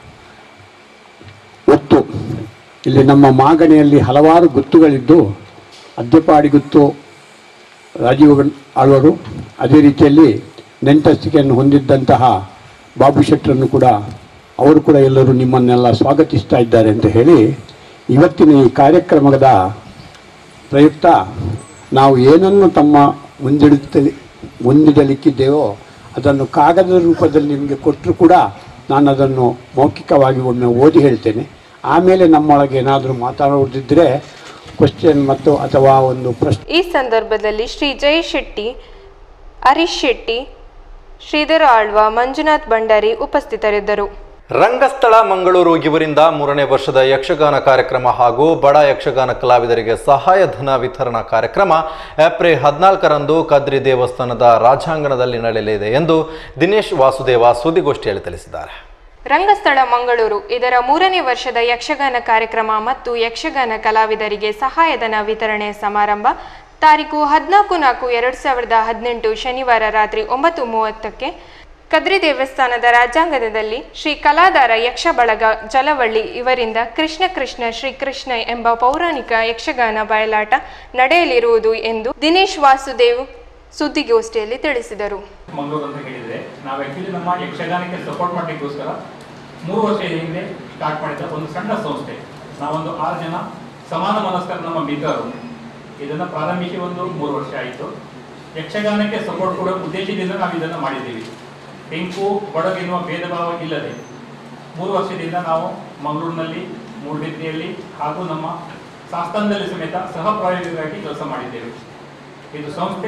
ಒತ್ತು ಇಲ್ಲಿ ನಮ್ಮ ಮಾಗಣಿಯಲ್ಲಿ ಹಲವಾರು ಗುತ್ತುಗಳಿದ್ದು ಅದ್ದೆಪಾಡಿ ಗುತ್ತು ರಾಜೀವ್ ಗಂ- ಆಳ್ವರು ಅದೇ ರೀತಿಯಲ್ಲಿ ನೆಂಟಸ್ತಿಕೆಯನ್ನು ಹೊಂದಿದ್ದಂತಹ ಬಾಬು ಶೆಟ್ಟರನ್ನು ಕೂಡ ಅವರು ಕೂಡ ಎಲ್ಲರೂ ನಿಮ್ಮನ್ನೆಲ್ಲ ಸ್ವಾಗತಿಸ್ತಾ ಇದ್ದಾರೆ ಅಂತ ಹೇಳಿ ಇವತ್ತಿನ ಈ ಕಾರ್ಯಕ್ರಮದ ಪ್ರಯುಕ್ತ ನಾವು ಏನನ್ನು ತಮ್ಮ ಮುಂದಿಡುತ್ತಲಿ ಮುಂದಿಡಲಿಕ್ಕಿದ್ದೇವೋ ಅದನ್ನು ಕಾಗದದ ರೂಪದಲ್ಲಿ ನಿಮಗೆ ಕೊಟ್ಟರು ಕೂಡ ನಾನು ಅದನ್ನು ಮೌಖಿಕವಾಗಿ ಒಮ್ಮೆ ಓದಿ ಹೇಳ್ತೇನೆ ಆಮೇಲೆ ನಮ್ಮೊಳಗೆ ಏನಾದರೂ ಮಾತಾಡೋದಿದ್ದರೆ ಕ್ವಶನ್ ಮತ್ತು ಅಥವಾ ಒಂದು ಪ್ರಶ್ನೆ ಈ ಸಂದರ್ಭದಲ್ಲಿ ಶ್ರೀ ಜಯ ಶೆಟ್ಟಿ ಹರೀಶ್ ಶೆಟ್ಟಿ ಶ್ರೀಧರ ಆಳ್ವ ಮಂಜುನಾಥ್ ಭಂಡಾರಿ ಉಪಸ್ಥಿತರಿದ್ದರು ರಂಗಸ್ಥಳ ಮಂಗಳೂರು ಇವರಿಂದ ಮೂರನೇ ವರ್ಷದ ಯಕ್ಷಗಾನ ಕಾರ್ಯಕ್ರಮ ಹಾಗೂ ಬಡ ಯಕ್ಷಗಾನ ಕಲಾವಿದರಿಗೆ ಸಹಾಯಧನ ವಿತರಣಾ ಕಾರ್ಯಕ್ರಮ ಏಪ್ರಿಲ್ ಹದಿನಾಲ್ಕರಂದು ಕದ್ರಿ ದೇವಸ್ಥಾನದ ರಾಜಾಂಗಣದಲ್ಲಿ ನಡೆಯಲಿದೆ ಎಂದು ದಿನೇಶ್ ವಾಸುದೇವ ಸುದ್ದಿಗೋಷ್ಠಿಯಲ್ಲಿ ತಿಳಿಸಿದ್ದಾರೆ ರಂಗಸ್ಥಳ ಮಂಗಳೂರು ಇದರ ಮೂರನೇ ವರ್ಷದ ಯಕ್ಷಗಾನ ಕಾರ್ಯಕ್ರಮ ಮತ್ತು ಯಕ್ಷಗಾನ ಕಲಾವಿದರಿಗೆ ಸಹಾಯಧನ ವಿತರಣೆ ಸಮಾರಂಭ ತಾರೀಕು ಹದಿನಾಲ್ಕು ನಾಲ್ಕು ಎರಡು ಸಾವಿರದ ಹದಿನೆಂಟು ಶನಿವಾರ ರಾತ್ರಿ ಒಂಬತ್ತು ಮೂವತ್ತಕ್ಕೆ ಕದ್ರಿ ದೇವಸ್ಥಾನದ ರಾಜ್ಯಾಂಗಣದಲ್ಲಿ ಶ್ರೀ ಕಲಾಧಾರ ಯಕ್ಷ ಬಳಗ ಜಲವಳ್ಳಿ ಇವರಿಂದ ಕೃಷ್ಣ ಕೃಷ್ಣ ಶ್ರೀ ಕೃಷ್ಣ ಎಂಬ ಪೌರಾಣಿಕ ಯಕ್ಷಗಾನ ಬಯಲಾಟ ನಡೆಯಲಿರುವುದು ಎಂದು ದಿನೇಶ್ ವಾಸುದೇವ್ ಸುದ್ದಿಗೋಷ್ಠಿಯಲ್ಲಿ ತಿಳಿಸಿದರು ಮಂಗಳೂರು ಅಂತ ಹೇಳಿದ್ರೆ ನಾವು ಆಕ್ಚುಲಿ ನಮ್ಮ ಯಕ್ಷಗಾನಕ್ಕೆ ಸಪೋರ್ಟ್ ಮಾಡಲಿಕ್ಕೋಸ್ಕರ ಮೂರು ವರ್ಷ ಹಿಂದೆ ಸ್ಟಾರ್ಟ್ ಮಾಡಿದ ಒಂದು ಸಣ್ಣ ಸಂಸ್ಥೆ ನಾವೊಂದು ಆರು ಜನ ಸಮಾನ ಮನಸ್ಕರ ನಮ್ಮ ಮಿತ್ರರು ಇದನ್ನ ಪ್ರಾರಂಭಿಸಿ ಒಂದು ಮೂರು ವರ್ಷ ಆಯಿತು ಯಕ್ಷಗಾನಕ್ಕೆ ಸಪೋರ್ಟ್ ಕೊಡೋ ಉದ್ದೇಶದಿಂದ ನಾವು ಇದನ್ನು ಮಾಡಿದ್ದೀವಿ ತೆಂಕು ಬಡಗು ಎನ್ನುವ ಭೇದ ಭಾವ ಇಲ್ಲದೆ ಮೂರು ವರ್ಷದಿಂದ ನಾವು ಮಂಗಳೂರಿನಲ್ಲಿ ಮೂಡುಬಿದ್ರೆಯಲ್ಲಿ ಹಾಗೂ ನಮ್ಮ ಸಾಸ್ತಾನದಲ್ಲಿ ಸಮೇತ ಸಹ ಪ್ರಾಯೋಗಿಕವಾಗಿ ಕೆಲಸ ಮಾಡಿದ್ದೇವೆ ಇದು ಸಂಸ್ಥೆ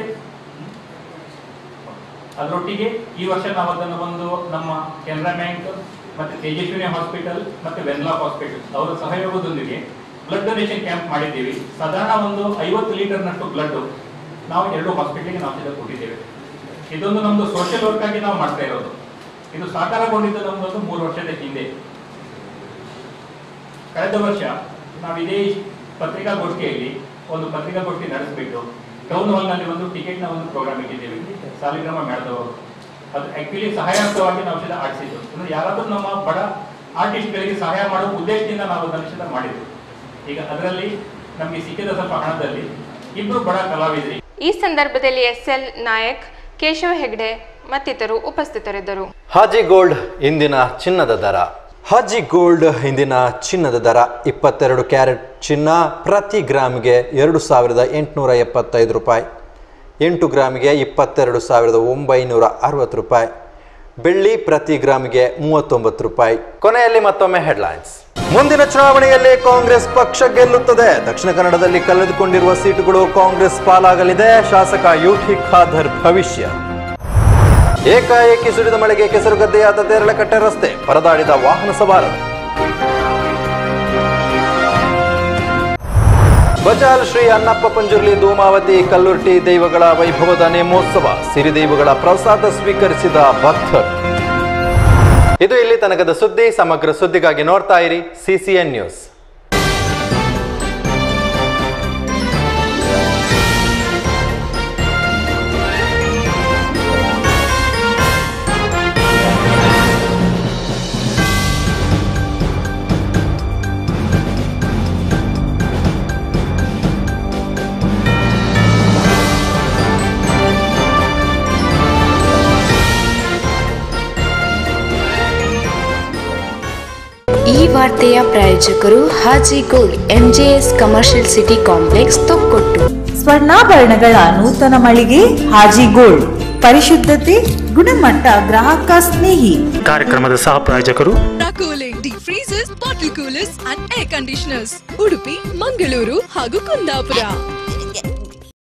ಅದರೊಟ್ಟಿಗೆ ಈ ವರ್ಷ ನಾವು ಅದನ್ನು ಒಂದು ನಮ್ಮ ಕೆನರಾ ಬ್ಯಾಂಕ್ ಮತ್ತೆ ತೇಜಸ್ವಿನಿ ಹಾಸ್ಪಿಟಲ್ ಮತ್ತೆ ವೆನ್ಲಾಕ್ ಹಾಸ್ಪಿಟಲ್ ಅವರ ಸಹಯೋಗದೊಂದಿಗೆ ಬ್ಲಡ್ ಡೊನೇಷನ್ ಕ್ಯಾಂಪ್ ಮಾಡಿದ್ದೀವಿ ಸಾಧಾರಣ ಒಂದು ಐವತ್ತು ಲೀಟರ್ನಷ್ಟು ಬ್ಲಡ್ ನಾವು ಎರಡು ಹಾಸ್ಪಿಟಲ್ಗೆ ನಾವು ಇದನ್ನು ಕೊಟ್ಟಿದ್ದೇವೆ ಇದೊಂದು ನಮ್ದು ಸೋಷಿಯಲ್ ವರ್ಕ್ ಆಗಿ ನಾವು ಮಾಡ್ತಾ ಇರೋದು ಇದು ಸಾಕಾರಗೊಂಡಿದ್ದು ನಮ್ದೊಂದು ಮೂರು ವರ್ಷದ ಹಿಂದೆ ಕಳೆದ ವರ್ಷ ನಾವು ಇದೇ ಪತ್ರಿಕಾಗೋಷ್ಠಿಯಲ್ಲಿ ಒಂದು ಪತ್ರಿಕಾಗೋಷ್ಠಿ ನಡೆಸಿಬಿಟ್ಟು ಟೌನ್ ಹಾಲ್ನಲ್ಲಿ ಒಂದು ಟಿಕೆಟ್ನ ಒಂದು ಪ್ರೋಗ್ರಾಮ್ ಇಟ್ಟಿದ್ದೇವೆ ಸಾಲಿಗ್ರಾಮ ಮೇಳದವರು ಅದು ಆಕ್ಚುಲಿ ಸಹಾಯಾರ್ಥವಾಗಿ ನಾವು ಸಹ ಆಡಿಸಿದ್ದು ಅಂದ್ರೆ ಯಾರಾದ್ರೂ ನಮ್ಮ ಬಡ ಆರ್ಟಿಸ್ಟ್ಗಳಿಗೆ ಸಹಾಯ ಮಾಡುವ ಉದ್ದೇಶದಿಂದ ನಾವು ಅದನ್ನು ಸಹ ಮಾಡಿದ್ವಿ ಈಗ ಅದರಲ್ಲಿ ನಮಗೆ ಸಿಕ್ಕಿದ ಸ್ವಲ್ಪ ಹಣದಲ್ಲಿ ಇಬ್ರು ಬಡ ಕಲಾವಿದರಿಗೆ ಈ ಸಂದರ್ಭದಲ್ಲಿ ಎಸ್ ಎಲ್ ನಾಯಕ್ ಕೇಶವ ಹೆಗ್ಡೆ ಮತ್ತಿತರರು ಉಪಸ್ಥಿತರಿದ್ದರು ಹಾಜಿ ಗೋಲ್ಡ್ ಇಂದಿನ ಚಿನ್ನದ ದರ ಹಾಜಿ ಗೋಲ್ಡ್ ಇಂದಿನ ಚಿನ್ನದ ದರ ಇಪ್ಪತ್ತೆರಡು ಕ್ಯಾರೆಟ್ ಚಿನ್ನ ಪ್ರತಿ ಗ್ರಾಮ್ಗೆ ಎರಡು ಸಾವಿರದ ಎಂಟುನೂರ ಎಪ್ಪತ್ತೈದು ರೂಪಾಯಿ ಎಂಟು ಗ್ರಾಮಿಗೆ ಇಪ್ಪತ್ತೆರಡು ಸಾವಿರದ ಒಂಬೈನೂರ ಅರವತ್ತು ರೂಪಾಯಿ ಬೆಳ್ಳಿ ಪ್ರತಿ ಗ್ರಾಮಿಗೆ ಮೂವತ್ತೊಂಬತ್ತು ರೂಪಾಯಿ ಕೊನೆಯಲ್ಲಿ ಮತ್ತೊಮ್ಮೆ ಹೆಡ್ಲೈನ್ಸ್ ಮುಂದಿನ ಚುನಾವಣೆಯಲ್ಲಿ ಕಾಂಗ್ರೆಸ್ ಪಕ್ಷ ಗೆಲ್ಲುತ್ತದೆ ದಕ್ಷಿಣ ಕನ್ನಡದಲ್ಲಿ ಕಳೆದುಕೊಂಡಿರುವ ಸೀಟುಗಳು ಕಾಂಗ್ರೆಸ್ ಪಾಲಾಗಲಿದೆ ಶಾಸಕ ಯುಟಿ ಖಾದರ್ ಭವಿಷ್ಯ ಏಕಾಏಕಿ ಸುರಿದ ಮಳೆಗೆ ಕೆಸರುಗದ್ದೆಯಾದ ದೇರಳಕಟ್ಟೆ ರಸ್ತೆ ಪರದಾಡಿದ ವಾಹನ ಸವಾರರು ಬಜಾಲ್ ಶ್ರೀ ಅನ್ನಪ್ಪ ಪಂಜುರ್ಲಿ ಧೂಮಾವತಿ ಕಲ್ಲುರ್ಟಿ ದೈವಗಳ ವೈಭವದ ನೇಮೋತ್ಸವ ಸಿರಿದೈವಗಳ ಪ್ರಸಾದ ಸ್ವೀಕರಿಸಿದ ಭಕ್ತರು ಇದು ಇಲ್ಲಿ ತನಕದ ಸುದ್ದಿ ಸಮಗ್ರ ಸುದ್ದಿಗಾಗಿ ನೋಡ್ತಾ ಇರಿ ಸಿಸಿಎನ್ ನ್ಯೂಸ್ ಈ ವಾರ್ತೆಯ ಪ್ರಾಯೋಜಕರು Haji gold MJS commercial city complex Thokkottu ಸ್ವರ್ಣಾಭರಣಗಳ ನೂತನ ಮಳಿಗೆ ಹಾಜಿ ಗೋಲ್ಡ್ ಪರಿಶುದ್ಧತೆ ಗುಣಮಟ್ಟ ಗ್ರಾಹಕ ಸ್ನೇಹಿ ಕಾರ್ಯಕ್ರಮದ ಸಹ ಪ್ರಾಯೋಜಕರು cooling deep freezers bottle coolers and air conditioners Udupi Mangaluru ಹಾಗೂ ಕುಂದಾಪುರ